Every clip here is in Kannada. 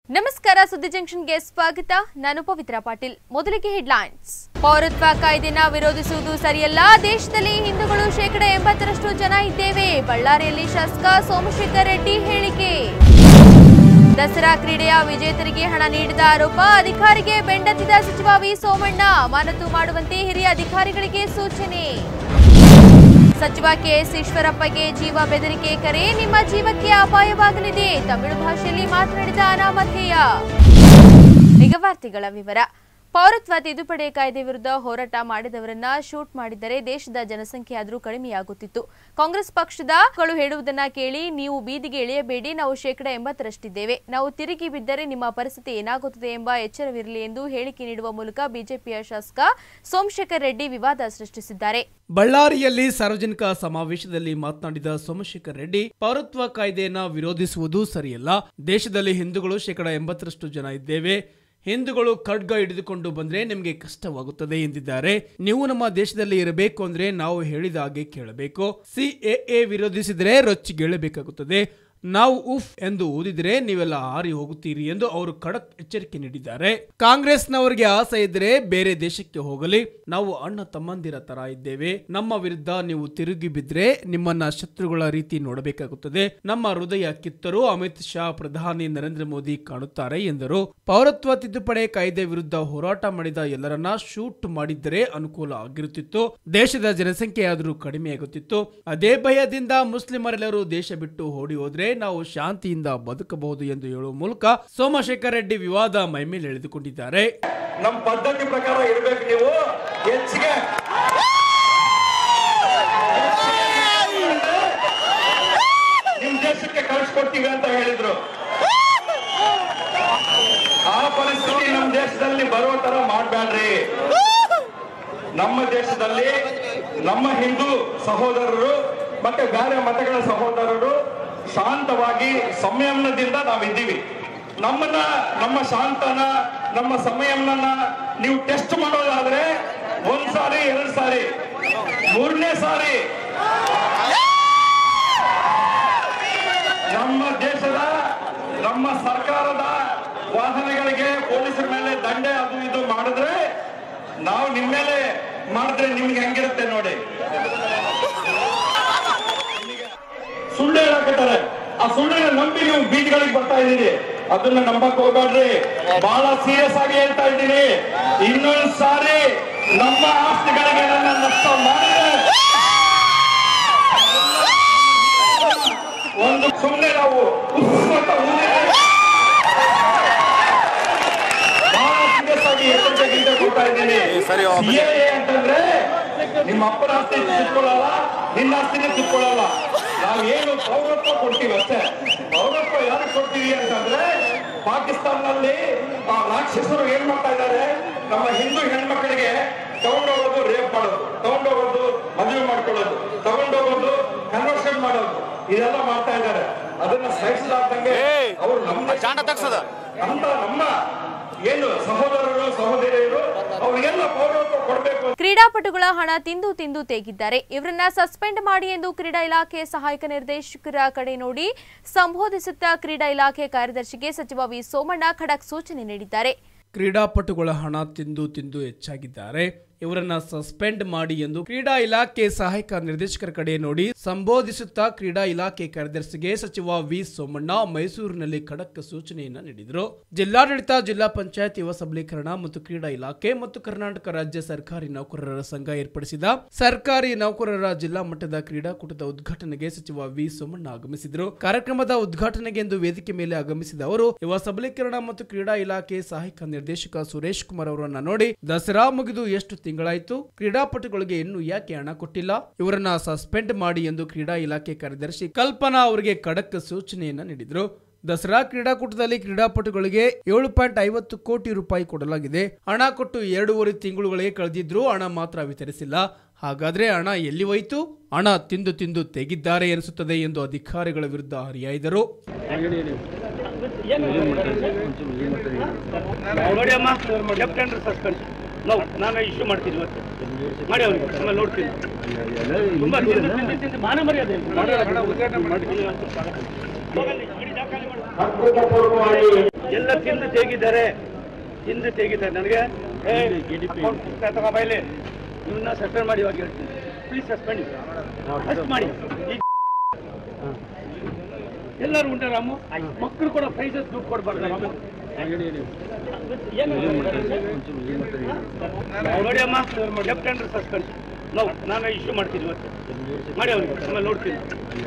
ನಮಸ್ಕಾರ ಸುದ್ದಿ ಜಂಕ್ಷನ್ಗೆ ಸ್ವಾಗತ ನಾನು ಪವಿತ್ರ ಪಾಟೀಲ್ ಮೊದಲಿಗೆ ಹೆಡ್ಲೈನ್ಸ್ ಪೌರತ್ವ ಕಾಯ್ದೆನ ವಿರೋಧಿಸುವುದು ಸರಿಯಲ್ಲ ದೇಶದಲ್ಲಿ ಹಿಂದೂಗಳು ಶೇಕಡ ಎಂಬತ್ತರಷ್ಟು ಜನ ಇದ್ದೇವೆ ಬಳ್ಳಾರಿಯಲ್ಲಿ ಶಾಸಕ ಸೋಮಶೇಖರ್ ರೆಡ್ಡಿ ಹೇಳಿಕೆ ದಸರಾ ಕ್ರೀಡೆಯ ವಿಜೇತರಿಗೆ ಹಣ ನೀಡಿದ ಆರೋಪ ಅಧಿಕಾರಿಗೆ ಬೆಂಡತ್ತಿದ ಸಚಿವ ವಿ ಸೋಮಣ್ಣ ಅಮಾನತು ಮಾಡುವಂತೆ ಹಿರಿಯ ಅಧಿಕಾರಿಗಳಿಗೆ ಸೂಚನೆ ಸಚಿವ ಕೆಎಸ್ ಈಶ್ವರಪ್ಪಗೆ ಜೀವ ಬೆದರಿಕೆ ಕರೆ ನಿಮ್ಮ ಜೀವಕ್ಕೆ ಅಪಾಯವಾಗಲಿದೆ ತಮಿಳು ಭಾಷೆಯಲ್ಲಿ ಮಾತನಾಡಿದ ಅನಾಮಧೇಯ ಈಗ ವಾರ್ತೆಗಳ ವಿವರ ಪೌರತ್ವ ತಿದ್ದುಪಡಿ ಕಾಯ್ದೆ ವಿರುದ್ಧ ಹೋರಾಟ ಮಾಡಿದವರನ್ನ ಶೂಟ್ ಮಾಡಿದರೆ ದೇಶದ ಜನಸಂಖ್ಯೆ ಆದರೂ ಕಡಿಮೆಯಾಗುತ್ತಿತ್ತು ಕಾಂಗ್ರೆಸ್ ಪಕ್ಷದಗಳು ಹೇಳುವುದನ್ನ ಕೇಳಿ ನೀವು ಬೀದಿಗೆ ಇಳಿಯಬೇಡಿ ನಾವು ಶೇಕಡ ಎಂಬತ್ತರಷ್ಟಿದ್ದೇವೆ ನಾವು ತಿರುಗಿ ಬಿದ್ದರೆ ನಿಮ್ಮ ಪರಿಸ್ಥಿತಿ ಏನಾಗುತ್ತದೆ ಎಂಬ ಎಚ್ಚರವಿರಲಿ ಎಂದು ಹೇಳಿಕೆ ನೀಡುವ ಮೂಲಕ ಬಿಜೆಪಿಯ ಶಾಸಕ ಸೋಮಶೇಖರ್ ರೆಡ್ಡಿ ವಿವಾದ ಸೃಷ್ಟಿಸಿದ್ದಾರೆ ಬಳ್ಳಾರಿಯಲ್ಲಿ ಸಾರ್ವಜನಿಕ ಸಮಾವೇಶದಲ್ಲಿ ಮಾತನಾಡಿದ ಸೋಮಶೇಖರ್ ರೆಡ್ಡಿ ಪೌರತ್ವ ಕಾಯ್ದೆಯನ್ನ ವಿರೋಧಿಸುವುದು ಸರಿಯಲ್ಲ ದೇಶದಲ್ಲಿ ಹಿಂದೂಗಳು ಶೇಕಡ ಎಂಬತ್ತರಷ್ಟು ಜನ ಇದ್ದೇವೆ ಹಿಂದೂಗಳು ಖಡ್ಗ ಹಿಡಿದುಕೊಂಡು ಬಂದ್ರೆ ನಿಮಗೆ ಕಷ್ಟವಾಗುತ್ತದೆ ಎಂದಿದ್ದಾರೆ ನೀವು ನಮ್ಮ ದೇಶದಲ್ಲಿ ಇರಬೇಕು ಅಂದ್ರೆ ನಾವು ಹೇಳಿದ ಹಾಗೆ ಕೇಳಬೇಕು ಸಿಎಎ ವಿರೋಧಿಸಿದರೆ ರೊಚ್ಚಿಗೇಳಬೇಕಾಗುತ್ತದೆ ನಾವು ಉಫ್ ಎಂದು ಊದಿದ್ರೆ ನೀವೆಲ್ಲ ಹಾರಿ ಹೋಗುತ್ತೀರಿ ಎಂದು ಅವರು ಖಡಕ್ ಎಚ್ಚರಿಕೆ ನೀಡಿದ್ದಾರೆ ಕಾಂಗ್ರೆಸ್ನವರಿಗೆ ಆಸೆ ಇದ್ರೆ ಬೇರೆ ದೇಶಕ್ಕೆ ಹೋಗಲಿ ನಾವು ಅಣ್ಣ ತಮ್ಮಂದಿರ ತರ ಇದ್ದೇವೆ ನಮ್ಮ ವಿರುದ್ಧ ನೀವು ತಿರುಗಿ ಬಿದ್ರೆ ನಿಮ್ಮನ್ನ ಶತ್ರುಗಳ ರೀತಿ ನೋಡಬೇಕಾಗುತ್ತದೆ ನಮ್ಮ ಹೃದಯ ಕಿತ್ತರೂ ಅಮಿತ್ ಶಾ ಪ್ರಧಾನಿ ನರೇಂದ್ರ ಮೋದಿ ಕಾಣುತ್ತಾರೆ ಎಂದರು ಪೌರತ್ವ ತಿದ್ದುಪಡಿ ಕಾಯ್ದೆ ವಿರುದ್ಧ ಹೋರಾಟ ಮಾಡಿದ ಎಲ್ಲರನ್ನ ಶೂಟ್ ಮಾಡಿದ್ದರೆ ಅನುಕೂಲ ಆಗಿರುತ್ತಿತ್ತು ದೇಶದ ಜನಸಂಖ್ಯೆ ಆದರೂ ಕಡಿಮೆಯಾಗುತ್ತಿತ್ತು ಅದೇ ಭಯದಿಂದ ಮುಸ್ಲಿಮರೆಲ್ಲರೂ ದೇಶ ಬಿಟ್ಟು ಓಡಿ ಹೋದ್ರೆ ನಾವು ಶಾಂತಿಯಿಂದ ಬದುಕಬಹುದು ಎಂದು ಹೇಳುವ ಮೂಲಕ ಸೋಮಶೇಖರ್ ರೆಡ್ಡಿ ವಿವಾದ ಮೈಮೇಲೆ ಎಳೆದುಕೊಂಡಿದ್ದಾರೆ ನಮ್ಮ ಪದ್ಧತಿ ಪ್ರಕಾರ ಇರ್ಬೇಕು ನೀವು ಹೆಚ್ಚಿಗೆ ನಿಮ್ ದೇಶಕ್ಕೆ ಕಳಿಸ್ಕೊಡ್ತೀವಿ ಅಂತ ಹೇಳಿದ್ರು ಆ ಪರಿಸ್ಥಿತಿ ನಮ್ಮ ದೇಶದಲ್ಲಿ ಬರೋ ತರ ಮಾಡ್ಬೇಡ್ರಿ ನಮ್ಮ ದೇಶದಲ್ಲಿ ನಮ್ಮ ಹಿಂದೂ ಸಹೋದರರು ಮತ್ತೆ ಬೇರೆ ಮತಗಳ ಸಹೋದರರು ಶಾಂತವಾಗಿ ಸಂಯಮನದಿಂದ ನಾವಿದ್ದೀವಿ ನಮ್ಮನ್ನ ನಮ್ಮ ಶಾಂತನ ನಮ್ಮ ಸಂಯಮನ ನೀವು ಟೆಸ್ಟ್ ಮಾಡೋದಾದ್ರೆ ಒಂದ್ ಸಾರಿ ಎರಡ್ ಸಾರಿ ಮೂರನೇ ಸಾರಿ ನಮ್ಮ ದೇಶದ ನಮ್ಮ ಸರ್ಕಾರದ ವಾಹನಗಳಿಗೆ ಪೊಲೀಸರ ಮೇಲೆ ದಂಡೆ ಅದು ಇದು ಮಾಡಿದ್ರೆ ನಾವು ನಿಮ್ಮ ಮೇಲೆ ಮಾಡಿದ್ರೆ ನಿಮ್ಗೆ ಹೆಂಗಿರುತ್ತೆ ನೋಡಿ ಸುಳ್ಳು ಹೇಳಕತ್ತಾರೆ ಆ ಸುಳ್ಳನ್ನ ನಂಬಿ ನೀವು ಬೀದಿಗಳಿಗೆ ಬರ್ತಾ ಇದ್ದೀರಿ ಅದನ್ನ ನಂಬಕ್ ಹೋಗ್ಬೇಡ್ರಿ ಬಹಳ ಸೀರಿಯಸ್ ಆಗಿ ಹೇಳ್ತಾ ಇದ್ದೀನಿ ಇನ್ನೊಂದ್ ಸಾರಿ ನಮ್ಮ ಆಸ್ತಿಗಳಿಗೆ ನನ್ನ ನಷ್ಟ ಮಾಡಿದ್ರೆ ಒಂದು ಸುಮ್ಮನೆ ನಾವು ಉಸ್ ಅಂತ ಊದಿದ್ರೆ ಬಹಳ ಸೀರಿಯಸ್ ಆಗಿ ಎಚ್ಚರಿಕೆ ಗೀತೆ ಕೊಡ್ತಾ ಇದ್ದೀನಿ CAA ಅಂತಂದ್ರೆ ನಿಮ್ಮ ಅಪ್ಪನ ಆಸ್ತಿ ಕಿತ್ಕೊಳ್ಳಲ್ಲ ನಿನ್ನ ಆಸ್ತಿನೇ ಕಿತ್ಕೊಳ್ಳಲ್ಲ ನಾವು ಏನು ಪೌರತ್ವ ಕೊಡ್ತೀವಿ ಅಷ್ಟೇ ಪೌರತ್ವ ಯಾರು ಕೊಡ್ತೀವಿ ಅಂತಂದ್ರೆ ಪಾಕಿಸ್ತಾನದಲ್ಲಿ ಆ ರಾಕ್ಷಸರು ಏನ್ ಮಾಡ್ತಾ ಇದ್ದಾರೆ ನಮ್ಮ ಹಿಂದೂ ಹೆಣ್ಮಕ್ಳಿಗೆ ತಗೊಂಡೋಗೋದು ರೇಪ್ ಮಾಡೋದು ತಗೊಂಡೋಗೋದು ಮದುವೆ ಮಾಡ್ಕೊಳ್ಳೋದು ತಗೊಂಡೋಗೋದು ಕನ್ವರ್ಷನ್ ಮಾಡೋದು ಇದೆಲ್ಲ ಮಾಡ್ತಾ ಇದ್ದಾರೆ ಅದನ್ನ ಸಹಿಸಲಾರ್ದಂಗೆ ಅವರು ನಮ್ಮ ಅಂತ ನಮ್ಮ ಏನು ಸಹೋದರರು ಸಹೋದರಿಯರು ಅವ್ರಿಗೆಲ್ಲ ಪೌರತ್ವ ಕೊಡ್ಬೇಕು ಅಂತ ಕ್ರೀಡಾಪಟುಗಳ ಹಣ ತಿಂದು ತಿಂದು ತೇಗಿದ್ದಾರೆ ಇವರನ್ನ ಸಸ್ಪೆಂಡ್ ಮಾಡಿ ಎಂದು ಕ್ರೀಡಾ ಇಲಾಖೆ ಸಹಾಯಕ ನಿರ್ದೇಶಕರ ಕಡೆ ನೋಡಿ ಸಂಬೋಧಿಸುತ್ತಾ ಕ್ರೀಡಾ ಇಲಾಖೆ ಕಾರ್ಯದರ್ಶಿಗೆ ಸಚಿವ ವಿ ಸೋಮಣ್ಣ ಖಡಕ್ ಸೂಚನೆ ನೀಡಿದ್ದಾರೆ ಕ್ರೀಡಾಪಟುಗಳ ಹಣ ತಿಂದು ತಿಂದು ಹೆಚ್ಚಾಗಿದ್ದಾರೆ ಇವರನ್ನ ಸಸ್ಪೆಂಡ್ ಮಾಡಿ ಎಂದು ಕ್ರೀಡಾ ಇಲಾಖೆ ಸಹಾಯಕ ನಿರ್ದೇಶಕರ ಕಡೆ ನೋಡಿ ಸಂಬೋಧಿಸುತ್ತಾ ಕ್ರೀಡಾ ಇಲಾಖೆ ಕಾರ್ಯದರ್ಶಿಗೆ ಸಚಿವ ವಿ ಸೋಮಣ್ಣ ಮೈಸೂರಿನಲ್ಲಿ ಖಡಕ್ ಸೂಚನೆಯನ್ನ ನೀಡಿದರು ಜಿಲ್ಲಾಡಳಿತ ಜಿಲ್ಲಾ ಪಂಚಾಯತ್ ಯುವ ಸಬಲೀಕರಣ ಮತ್ತು ಕ್ರೀಡಾ ಇಲಾಖೆ ಮತ್ತು ಕರ್ನಾಟಕ ರಾಜ್ಯ ಸರ್ಕಾರಿ ನೌಕರರ ಸಂಘ ಏರ್ಪಡಿಸಿದ ಸರ್ಕಾರಿ ನೌಕರರ ಜಿಲ್ಲಾ ಮಟ್ಟದ ಕ್ರೀಡಾಕೂಟದ ಉದ್ಘಾಟನೆಗೆ ಸಚಿವ ವಿ ಸೋಮಣ್ಣ ಆಗಮಿಸಿದರು ಕಾರ್ಯಕ್ರಮದ ಉದ್ಘಾಟನೆಗೆಂದು ವೇದಿಕೆ ಮೇಲೆ ಆಗಮಿಸಿದ ಅವರು ಯುವ ಸಬಲೀಕರಣ ಮತ್ತು ಕ್ರೀಡಾ ಇಲಾಖೆ ಸಹಾಯಕ ನಿರ್ದೇಶಕ ಸುರೇಶ್ ಕುಮಾರ್ ಅವರನ್ನ ನೋಡಿ ದಸರಾ ಮುಗಿದು ಎಷ್ಟು ತಿಂಗಳಾಯ್ತು ಕ್ರೀಡಾಪಟುಗಳಿಗೆ ಇನ್ನೂ ಯಾಕೆ ಹಣ ಕೊಟ್ಟಿಲ್ಲ ಇವರನ್ನ ಸಸ್ಪೆಂಡ್ ಮಾಡಿ ಎಂದು ಕ್ರೀಡಾ ಇಲಾಖೆ ಕಾರ್ಯದರ್ಶಿ ಕಲ್ಪನಾ ಅವರಿಗೆ ಖಡಕ್ ಸೂಚನೆಯನ್ನ ನೀಡಿದರು ದಸರಾ ಕ್ರೀಡಾಕೂಟದಲ್ಲಿ ಕ್ರೀಡಾಪಟುಗಳಿಗೆ ಏಳು ಪಾಯಿಂಟ್ ಐವತ್ತು ಕೋಟಿ ರೂಪಾಯಿ ಕೊಡಲಾಗಿದೆ ಹಣ ಕೊಟ್ಟು ಎರಡೂವರೆ ತಿಂಗಳುಗಳಿಗೆ ಕಳೆದಿದ್ರೂ ಹಣ ಮಾತ್ರ ವಿತರಿಸಿಲ್ಲ ಹಾಗಾದ್ರೆ ಹಣ ಎಲ್ಲಿ ಹೋಯಿತು ಹಣ ತಿಂದು ತಿಂದು ತೆಗಿದ್ದಾರೆ ಎನಿಸುತ್ತದೆ ಎಂದು ಅಧಿಕಾರಿಗಳ ವಿರುದ್ಧ ಹರಿಹಾಯ್ದರು ನೋಡಿ ಅಮ್ಮ ಲೆಫ್ಟ್ ಹ್ಯಾಂಡ್ ಸಸ್ಪೆನ್ಸ್ ನಾವು ನಾನು ಇಶ್ಯೂ ಮಾಡ್ತೀನಿ ಇವತ್ತು ಮಾಡಿ ಅವ್ರಿಗೆ ಆಮೇಲೆ ನೋಡ್ತೀನಿ ತುಂಬಾ ತಿಂದು ತಿಂದು ತಿಂದು ಮಾನ ಮರ್ಯಾದೆ ಇಲ್ಲ. ಅದ್ಭುತಪೂರ್ವವಾಗಿ ಎಲ್ಲ ತಿಂದು ತೆಗಿದ್ದಾರೆ ತಿಂದು ತೆಗಿದ್ದಾರೆ ನನಗೆ ತಗೋಬೈಲಿ ಇವನ್ನ ಸಸ್ಪೆಂಡ್ ಮಾಡಿ ಇವಾಗ ಹೇಳ್ತೀನಿ ಪ್ಲೀಸ್ ಸಸ್ಪೆಂಡ್ ಅಷ್ಟು ಮಾಡಿ ಈ ಎಲ್ಲರೂ ಉಂಟ ರಾಮು ಮಕ್ಕಳು ಕೂಡ ಪ್ರೈಸಸ್ ದುಡ್ಡು ಕೊಡ್ಬಾರ್ದು ರಾಮು ಏನು ನೋಡಿ ಅಮ್ಮ ಲೆಫ್ಟ್ ಹ್ಯಾಂಡ್ ಸಸ್ಪೆಂಡ್ ನಾವು ನಾನು ಇಶ್ಯೂ ಮಾಡ್ತೀನಿ ಇವತ್ತು ಮಾಡಿ ಅವ್ರಿಗೆ ಆಮೇಲೆ ನೋಡ್ತೀನಿ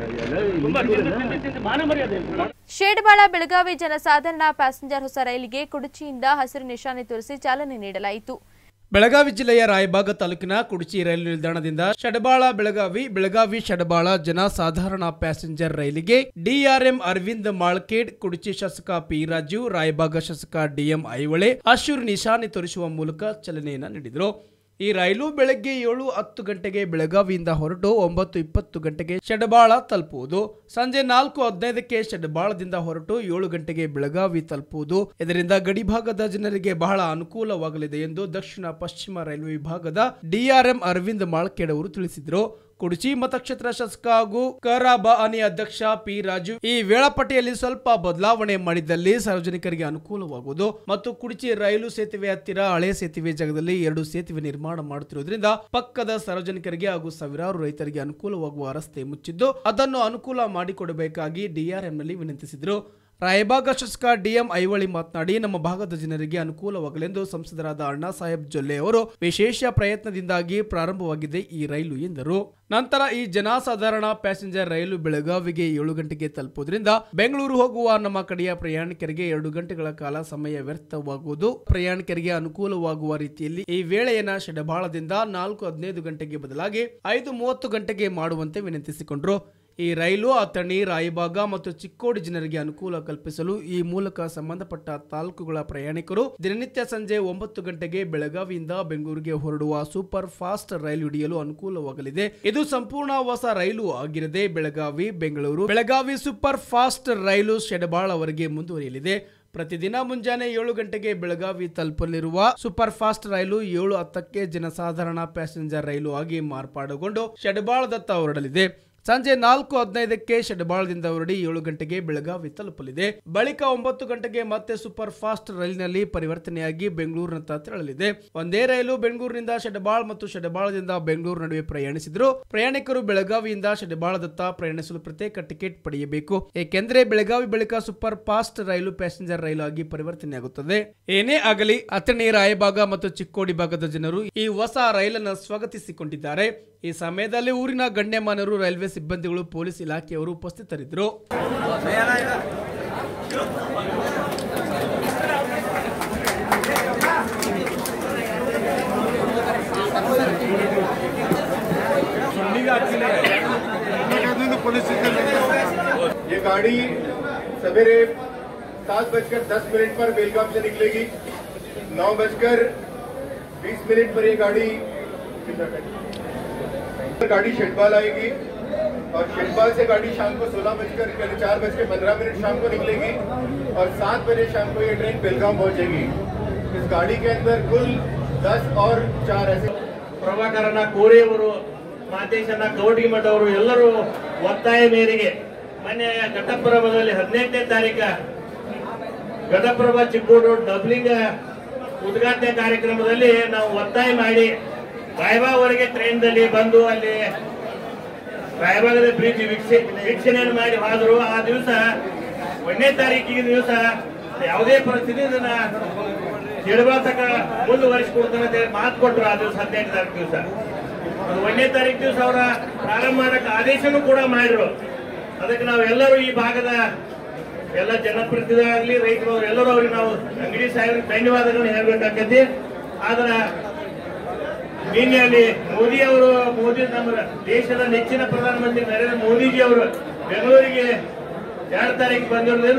ತುಂಬಾ ತಿಂದು ತಿಂದು ತಿಂದು ಮಾನ ಮರ್ಯಾದೆ ಇಲ್ಲ. ಶೇಡಬಾಳ ಬೆಳಗಾವಿ ಜನಸಾಧಾರಣ ಪ್ಯಾಸೆಂಜರ್ ಹೊಸ ರೈಲಿಗೆ ಕುಡಚಿಯಿಂದ ಹಸಿರು ನಿಶಾನೆ ತೋರಿಸಿ ಚಾಲನೆ ನೀಡಲಾಯಿತು ಬೆಳಗಾವಿ ಜಿಲ್ಲೆಯ ರಾಯಬಾಗ ತಾಲೂಕಿನ ಕುಡಚಿ ರೈಲು ನಿಲ್ದಾಣದಿಂದ ಶಡಬಾಳ ಬೆಳಗಾವಿ ಬೆಳಗಾವಿ ಶಡಬಾಳ ಜನಸಾಧಾರಣ ಪ್ಯಾಸೆಂಜರ್ ರೈಲಿಗೆ ಡಿಆರ್ಎಂ ಅರವಿಂದ್ ಮಾಳ್ಕೇಡ್ ಕುಡಚಿ ಶಾಸಕ ಪಿ ರಾಜು ರಾಯಬಾಗ ಶಾಸಕ ಡಿಎಂ ಐವಳೆ ಹಸಿರು ನಿಶಾನೆ ತೋರಿಸುವ ಮೂಲಕ ಚಾಲನೆಯನ್ನ ನೀಡಿದರು ಈ ರೈಲು ಬೆಳಗ್ಗೆ ಏಳು ಹತ್ತು ಗಂಟೆಗೆ ಬೆಳಗಾವಿಯಿಂದ ಹೊರಟು ಒಂಬತ್ತು ಇಪ್ಪತ್ತು ಗಂಟೆಗೆ ಶೆಡಬಾಳ ತಲುಪುವುದು ಸಂಜೆ ನಾಲ್ಕು ಹದಿನೈದಕ್ಕೆ ಶೆಡಬಾಳದಿಂದ ಹೊರಟು ಏಳು ಗಂಟೆಗೆ ಬೆಳಗಾವಿ ತಲುಪುವುದು ಇದರಿಂದ ಗಡಿಭಾಗದ ಜನರಿಗೆ ಬಹಳ ಅನುಕೂಲವಾಗಲಿದೆ ಎಂದು ದಕ್ಷಿಣ ಪಶ್ಚಿಮ ರೈಲ್ವೆ ವಿಭಾಗದ ಡಿಆರ್ಎಂ ಅರವಿಂದ್ ಮಾಳ್ಕೇಡ್ ಅವರು ತಿಳಿಸಿದರು ಕುಡಚಿ ಮತಕ್ಷೇತ್ರ ಶಾಸಕ ಹಾಗೂ ಕರಾಬ ಅನಿ ಅಧ್ಯಕ್ಷ ಪಿ ರಾಜು ಈ ವೇಳಾಪಟ್ಟಿಯಲ್ಲಿ ಸ್ವಲ್ಪ ಬದಲಾವಣೆ ಮಾಡಿದ್ದಲ್ಲಿ ಸಾರ್ವಜನಿಕರಿಗೆ ಅನುಕೂಲವಾಗುವುದು ಮತ್ತು ಕುಡಚಿ ರೈಲು ಸೇತುವೆ ಹತ್ತಿರ ಹಳೆ ಸೇತುವೆ ಜಾಗದಲ್ಲಿ ಎರಡು ಸೇತುವೆ ನಿರ್ಮಾಣ ಮಾಡುತ್ತಿರುವುದರಿಂದ ಪಕ್ಕದ ಸಾರ್ವಜನಿಕರಿಗೆ ಹಾಗೂ ಸಾವಿರಾರು ರೈತರಿಗೆ ಅನುಕೂಲವಾಗುವ ರಸ್ತೆ ಮುಚ್ಚಿದ್ದು ಅದನ್ನು ಅನುಕೂಲ ಮಾಡಿಕೊಡಬೇಕಾಗಿ ಡಿಆರ್ಎಂನಲ್ಲಿ ವಿನಂತಿಸಿದರು ರಾಯಬಾಗ ಶಾಸಕ ಡಿಎಂ ಐವಳಿ ಮಾತನಾಡಿ ನಮ್ಮ ಭಾಗದ ಜನರಿಗೆ ಅನುಕೂಲವಾಗಲೆಂದು ಸಂಸದರಾದ ಅಣ್ಣಾ ಸಾಹೇಬ್ ಜೊಲ್ಲೆ ಅವರು ವಿಶೇಷ ಪ್ರಯತ್ನದಿಂದಾಗಿ ಪ್ರಾರಂಭವಾಗಿದೆ ಈ ರೈಲು ಎಂದರು ನಂತರ ಈ ಜನಸಾಧಾರಣ ಪ್ಯಾಸೆಂಜರ್ ರೈಲು ಬೆಳಗಾವಿಗೆ ಏಳು ಗಂಟೆಗೆ ತಲುಪುವುದರಿಂದ ಬೆಂಗಳೂರು ಹೋಗುವ ನಮ್ಮ ಕಡೆಯ ಪ್ರಯಾಣಿಕರಿಗೆ ಎರಡು ಗಂಟೆಗಳ ಕಾಲ ಸಮಯ ವ್ಯರ್ಥವಾಗುವುದು ಪ್ರಯಾಣಿಕರಿಗೆ ಅನುಕೂಲವಾಗುವ ರೀತಿಯಲ್ಲಿ ಈ ವೇಳೆಯನ್ನ ಶೆಡಬಾಳದಿಂದ ನಾಲ್ಕು ಹದಿನೈದು ಗಂಟೆಗೆ ಬದಲಾಗಿ ಐದು ಮೂವತ್ತು ಗಂಟೆಗೆ ಮಾಡುವಂತೆ ವಿನಂತಿಸಿಕೊಂಡರು ಈ ರೈಲು ಅಥಣಿ ರಾಯಬಾಗ ಮತ್ತು ಚಿಕ್ಕೋಡಿ ಜನರಿಗೆ ಅನುಕೂಲ ಕಲ್ಪಿಸಲು ಈ ಮೂಲಕ ಸಂಬಂಧಪಟ್ಟ ತಾಲೂಕುಗಳ ಪ್ರಯಾಣಿಕರು ದಿನನಿತ್ಯ ಸಂಜೆ ಒಂಬತ್ತು ಗಂಟೆಗೆ ಬೆಳಗಾವಿಯಿಂದ ಬೆಂಗಳೂರಿಗೆ ಹೊರಡುವ ಸೂಪರ್ ಫಾಸ್ಟ್ ರೈಲು ಹಿಡಿಯಲು ಅನುಕೂಲವಾಗಲಿದೆ ಇದು ಸಂಪೂರ್ಣ ಹೊಸ ರೈಲು ಆಗಿರದೆ Belagavi Bengaluru Belagavi super fast rail ಶೆಡಬಾಳವರೆಗೆ ಮುಂದುವರಿಯಲಿದೆ ಪ್ರತಿದಿನ ಮುಂಜಾನೆ ಏಳು ಗಂಟೆಗೆ ಬೆಳಗಾವಿ ತಲುಪಲಿರುವ ಸೂಪರ್ ಫಾಸ್ಟ್ ರೈಲು ಏಳು ಹತ್ತಕ್ಕೆ ಜನಸಾಧಾರಣ ಪ್ಯಾಸೆಂಜರ್ ರೈಲು ಆಗಿ ಮಾರ್ಪಾಡುಗೊಂಡು ಶೆಡಬಾಳದತ್ತ ಹೊರಡಲಿದೆ ಸಂಜೆ ನಾಲ್ಕು ಹದಿನೈದಕ್ಕೆ ಶೆಡಬಾಳದಿಂದ ಹೊರಡಿ ಏಳು ಗಂಟೆಗೆ ಬೆಳಗಾವಿ ತಲುಪಲಿದೆ ಬಳಿಕ ಒಂಬತ್ತು ಗಂಟೆಗೆ ಮತ್ತೆ ಸೂಪರ್ ಫಾಸ್ಟ್ ರೈಲಿನಲ್ಲಿ ಪರಿವರ್ತನೆಯಾಗಿ ಬೆಂಗಳೂರಿನತ್ತ ತೆರಳಲಿದೆ ಒಂದೇ ರೈಲು ಬೆಂಗಳೂರಿನಿಂದ ಶೆಡಬಾಳ್ ಮತ್ತು ಶೆಡಬಾಳದಿಂದ ಬೆಂಗಳೂರು ನಡುವೆ ಪ್ರಯಾಣಿಸಿದ್ರು ಪ್ರಯಾಣಿಕರು ಬೆಳಗಾವಿಯಿಂದ ಶೆಡಬಾಳದತ್ತ ಪ್ರಯಾಣಿಸಲು ಪ್ರತ್ಯೇಕ ಟಿಕೆಟ್ ಪಡೆಯಬೇಕು ಏಕೆಂದರೆ ಬೆಳಗಾವಿ ಬಳಿಕ super fast rail passenger rail ಆಗಿ ಪರಿವರ್ತನೆಯಾಗುತ್ತದೆ ಏನೇ ಆಗಲಿ ಅಥಣಿ ರಾಯಬಾಗ ಮತ್ತು ಚಿಕ್ಕೋಡಿ ಭಾಗದ ಜನರು ಈ ಹೊಸ ರೈಲನ್ನು ಸ್ವಾಗತಿಸಿಕೊಂಡಿದ್ದಾರೆ ಈ ಸಮಯದಲ್ಲಿ ಊರಿನ ಗಣ್ಯಮಾನರು ರೈಲ್ವೆ ಸಿಬ್ಬಂದಿಗಳು ಪೊಲೀಸ್ ಇಲಾಖೆಯವರು ಉಪಸ್ಥಿತರಿದ್ದರು ये गाड़ी सवेरे सात बजकर दस मिनट पर बेलगाम से निकलेगी नौ बजकर बीस मिनट पर ये गाड़ी गाड़ी शेटबाल आएगी और शेटबाल से गाड़ी शाम को सोलह बजकर यानी चार बज के पंद्रह मिनट शाम को निकलेगी और सात बजे शाम को ये ट्रेन बेलगाम पहुंचेगी इस गाड़ी के अंदर कुल दस और चार ऐसे ಪ್ರಭಾಕರನ ಕೋರೆಯವರು ಮಾತೇಶನ ಕವಟಿಮಠ ಅವರು ಎಲ್ಲರೂ ಒತ್ತಾಯ ಮೇರೆಗೆ ಮೊನ್ನೆ ಘಟಪ್ರಭದಲ್ಲಿ ಹದಿನೆಂಟನೇ ತಾರೀಕ ಘಟಪ್ರಭಾ ಚಿಕ್ಕೋಡು ಡಬ್ಲಿಂಗ್ ಉದ್ಘಾಟನೆ ಕಾರ್ಯಕ್ರಮದಲ್ಲಿ ನಾವು ಒತ್ತಾಯ ಮಾಡಿ ರಾಯಬಾಗ್ವರೆಗೆ ಟ್ರೈನ್ದಲ್ಲಿ ಬಂದು ಅಲ್ಲಿ ರಾಯಬಾಗದ ಬ್ರಿಡ್ಜ್ ವೀಕ್ಷೆ ವೀಕ್ಷಣೆಯನ್ನು ಮಾಡಿ ಹೋದರು ಆ ದಿವಸ ಒಂದನೇ ತಾರೀಕಿಗೆ ದಿವಸ ಯಾವುದೇ ಪರಿಸ್ಥಿತಿ ಇದನ್ನ ಜಡಬಾತಕ ಮುಂದುವರಿಸಿಕೊಡ್ತಾನೆ ಅಂತ ಹೇಳಿ ಮಾತು ಕೊಟ್ಟರು ಆ ದಿವಸ ಹದಿನೆಂಟು ತಾರೀಕು ದಿವಸ ಅದು ಒಂದನೇ ತಾರೀಕು ದಿವಸ ಅವರ ಪ್ರಾರಂಭ ಮಾಡಕ್ಕೆ ಆದೇಶನೂ ಕೂಡ ಮಾಡಿದ್ರು ಅದಕ್ಕೆ ನಾವು ಎಲ್ಲರೂ ಈ ಭಾಗದ ಎಲ್ಲ ಜನಪ್ರತಿನಿಧಿಗಳಾಗಲಿ ರೈತರು ಎಲ್ಲರೂ ಅವ್ರಿಗೆ ನಾವು ಅಂಗಡಿ ಸಾಹೇಬ್ರಿಗೆ ಧನ್ಯವಾದಗಳನ್ನ ಹೇಳ್ಬೇಕಾಗತ್ತೆ ಆದ್ರ ನಿನ್ನೆ ಅಲ್ಲಿ ಮೋದಿ ಅವರು ಮೋದಿ ನಮ್ಮ ದೇಶದ ನೆಚ್ಚಿನ ಪ್ರಧಾನಮಂತ್ರಿ ನರೇಂದ್ರ ಮೋದಿಜಿ ಅವರು ಬೆಂಗಳೂರಿಗೆ ಎರಡು ತಾರೀಕು ಬಂದಿರೋದ್ರಿಂದ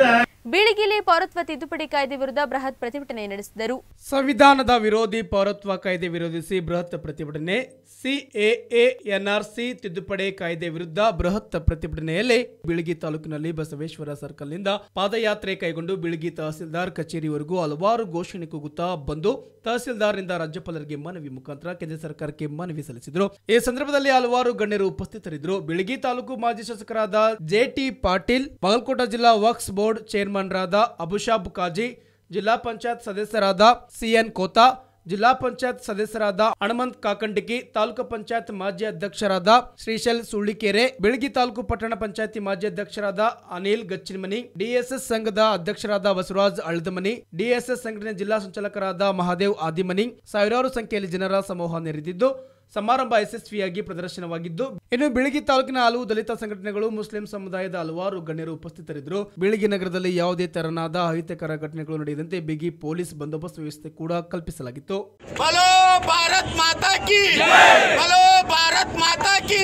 ಬೀಳಿಗಿಲಿ ಪೌರತ್ವ ತಿದ್ದುಪಡಿ ಕಾಯ್ದೆ ವಿರುದ್ಧ ಬೃಹತ್ ಪ್ರತಿಭಟನೆ ನಡೆಸಿದರು ಸಂವಿಧಾನದ ವಿರೋಧಿ ಪೌರತ್ವ ಕಾಯ್ದೆ ವಿರೋಧಿಸಿ ಬೃಹತ್ ಪ್ರತಿಭಟನೆ ಸಿಎಎ ಎನ್ಆರ್ಸಿ ತಿದ್ದುಪಡಿ ಕಾಯ್ದೆ ವಿರುದ್ಧ ಬೃಹತ್ ಪ್ರತಿಭಟನೆಯಲ್ಲಿ ಬಿಳಗಿ ತಾಲೂಕಿನಲ್ಲಿ ಬಸವೇಶ್ವರ ಸರ್ಕಲ್ನಿಂದ ಪಾದಯಾತ್ರೆ ಕೈಗೊಂಡು ಬಿಳಗಿ ತಹಸೀಲ್ದಾರ್ ಕಚೇರಿವರೆಗೂ ಹಲವಾರು ಘೋಷಣೆ ಕೂಗುತ್ತಾ ಬಂದು ತಹಸೀಲ್ದಾರ್ನಿಂದ ರಾಜ್ಯಪಾಲರಿಗೆ ಮನವಿ ಮುಖಾಂತರ ಕೇಂದ್ರ ಸರ್ಕಾರಕ್ಕೆ ಮನವಿ ಸಲ್ಲಿಸಿದರು ಈ ಸಂದರ್ಭದಲ್ಲಿ ಹಲವಾರು ಗಣ್ಯರು ಉಪಸ್ಥಿತರಿದ್ದರು ಬಿಳಗಿ ತಾಲೂಕು ಮಾಜಿ ಶಾಸಕರಾದ ಜೆಟಿ ಪಾಟೀಲ್ ಬಾಗಲಕೋಟ ಜಿಲ್ಲಾ ವಕ್ಸ್ ಬೋರ್ಡ್ ಚೇರ್ಮನ್ರಾದ ಅಬುಷಾಬ್ ಕಾಜಿ ಜಿಲ್ಲಾ ಪಂಚಾಯತ್ ಸದಸ್ಯರಾದ ಸಿಎನ್ ಕೋತಾ ಜಿಲ್ಲಾ ಪಂಚಾಯತ್ ಸದಸ್ಯರಾದ ಹನುಮಂತ್ ಕಾಕಂಡಿಕಿ ತಾಲೂಕು ಪಂಚಾಯತ್ ಮಾಜಿ ಅಧ್ಯಕ್ಷರಾದ ಶ್ರೀಶೈಲ್ ಸುಳ್ಳಿಕೆರೆ ಬೆಳಗಿ ತಾಲೂಕು ಪಟ್ಟಣ ಪಂಚಾಯತಿ ಮಾಜಿ ಅಧ್ಯಕ್ಷರಾದ ಅನಿಲ್ ಗಚ್ಚಿನಮನಿ ಡಿಎಸ್ಎಸ್ ಸಂಘದ ಅಧ್ಯಕ್ಷರಾದ ಬಸವರಾಜ್ ಅಳದಮನಿ ಡಿಎಸ್ಎಸ್ ಸಂಘಟನೆ ಜಿಲ್ಲಾ ಸಂಚಾಲಕರಾದ ಮಹಾದೇವ್ ಆದಿಮನಿ ಸಾವಿರಾರು ಸಂಖ್ಯೆಯಲ್ಲಿ ಜನರ ಸಮೂಹ ನೆರೆದಿದ್ದು ಸಮಾರಂಭ ಯಶಸ್ವಿಯಾಗಿ ಪ್ರದರ್ಶನವಾಗಿದ್ದು ಇನ್ನು ಬೆಳಗಿ ತಾಲೂಕಿನ ಹಲವು ದಲಿತ ಸಂಘಟನೆಗಳು ಮುಸ್ಲಿಂ ಸಮುದಾಯದ ಹಲವಾರು ಗಣ್ಯರು ಉಪಸ್ಥಿತರಿದ್ದರು ಬೆಳಗಿ ನಗರದಲ್ಲಿ ಯಾವುದೇ ತೆರನಾದ ಅಹಿತಕರ ಘಟನೆಗಳು ನಡೆಯದಂತೆ ಬಿಗಿ ಪೊಲೀಸ್ ಬಂದೋಬಸ್ತ್ ವ್ಯವಸ್ಥೆ ಕೂಡ ಕಲ್ಪಿಸಲಾಗಿತ್ತು बोलो भारत माता की बोलो भारत माता की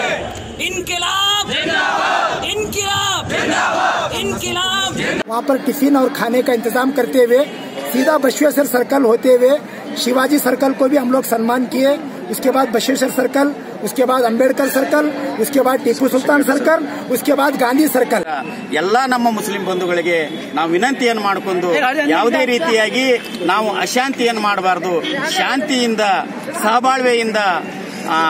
इनकलाब इनकलाब इनकलाब वहाँ पर टिफिन और खाने का इंतजाम करते हुए सीधा बसवेश्वर सर्कल होते हुए शिवाजी सर्कल को भी हम लोग सम्मान किए उसके बाद बसवेश्वर सर्कल उसके बाद अंबेडकर सर्कल उसके बाद टीपू सुल्तान सर्कल उसके बाद गांधी सर्कल ಎಲ್ಲ ನಮ್ಮ ಮುಸ್ಲಿಂ ಬಂಧುಗಳಿಗೆ ನಾವು ವಿನಂತಿಯನ್ನು ಮಾಡಿಕೊಂಡು ಯಾವುದೇ ರೀತಿಯಾಗಿ ನಾವು ಅಶಾಂತಿಯನ್ನು ಮಾಡಬಾರದು ಶಾಂತಿಯಿಂದ ಸಹಬಾಳ್ವೆಯಿಂದ ಆ,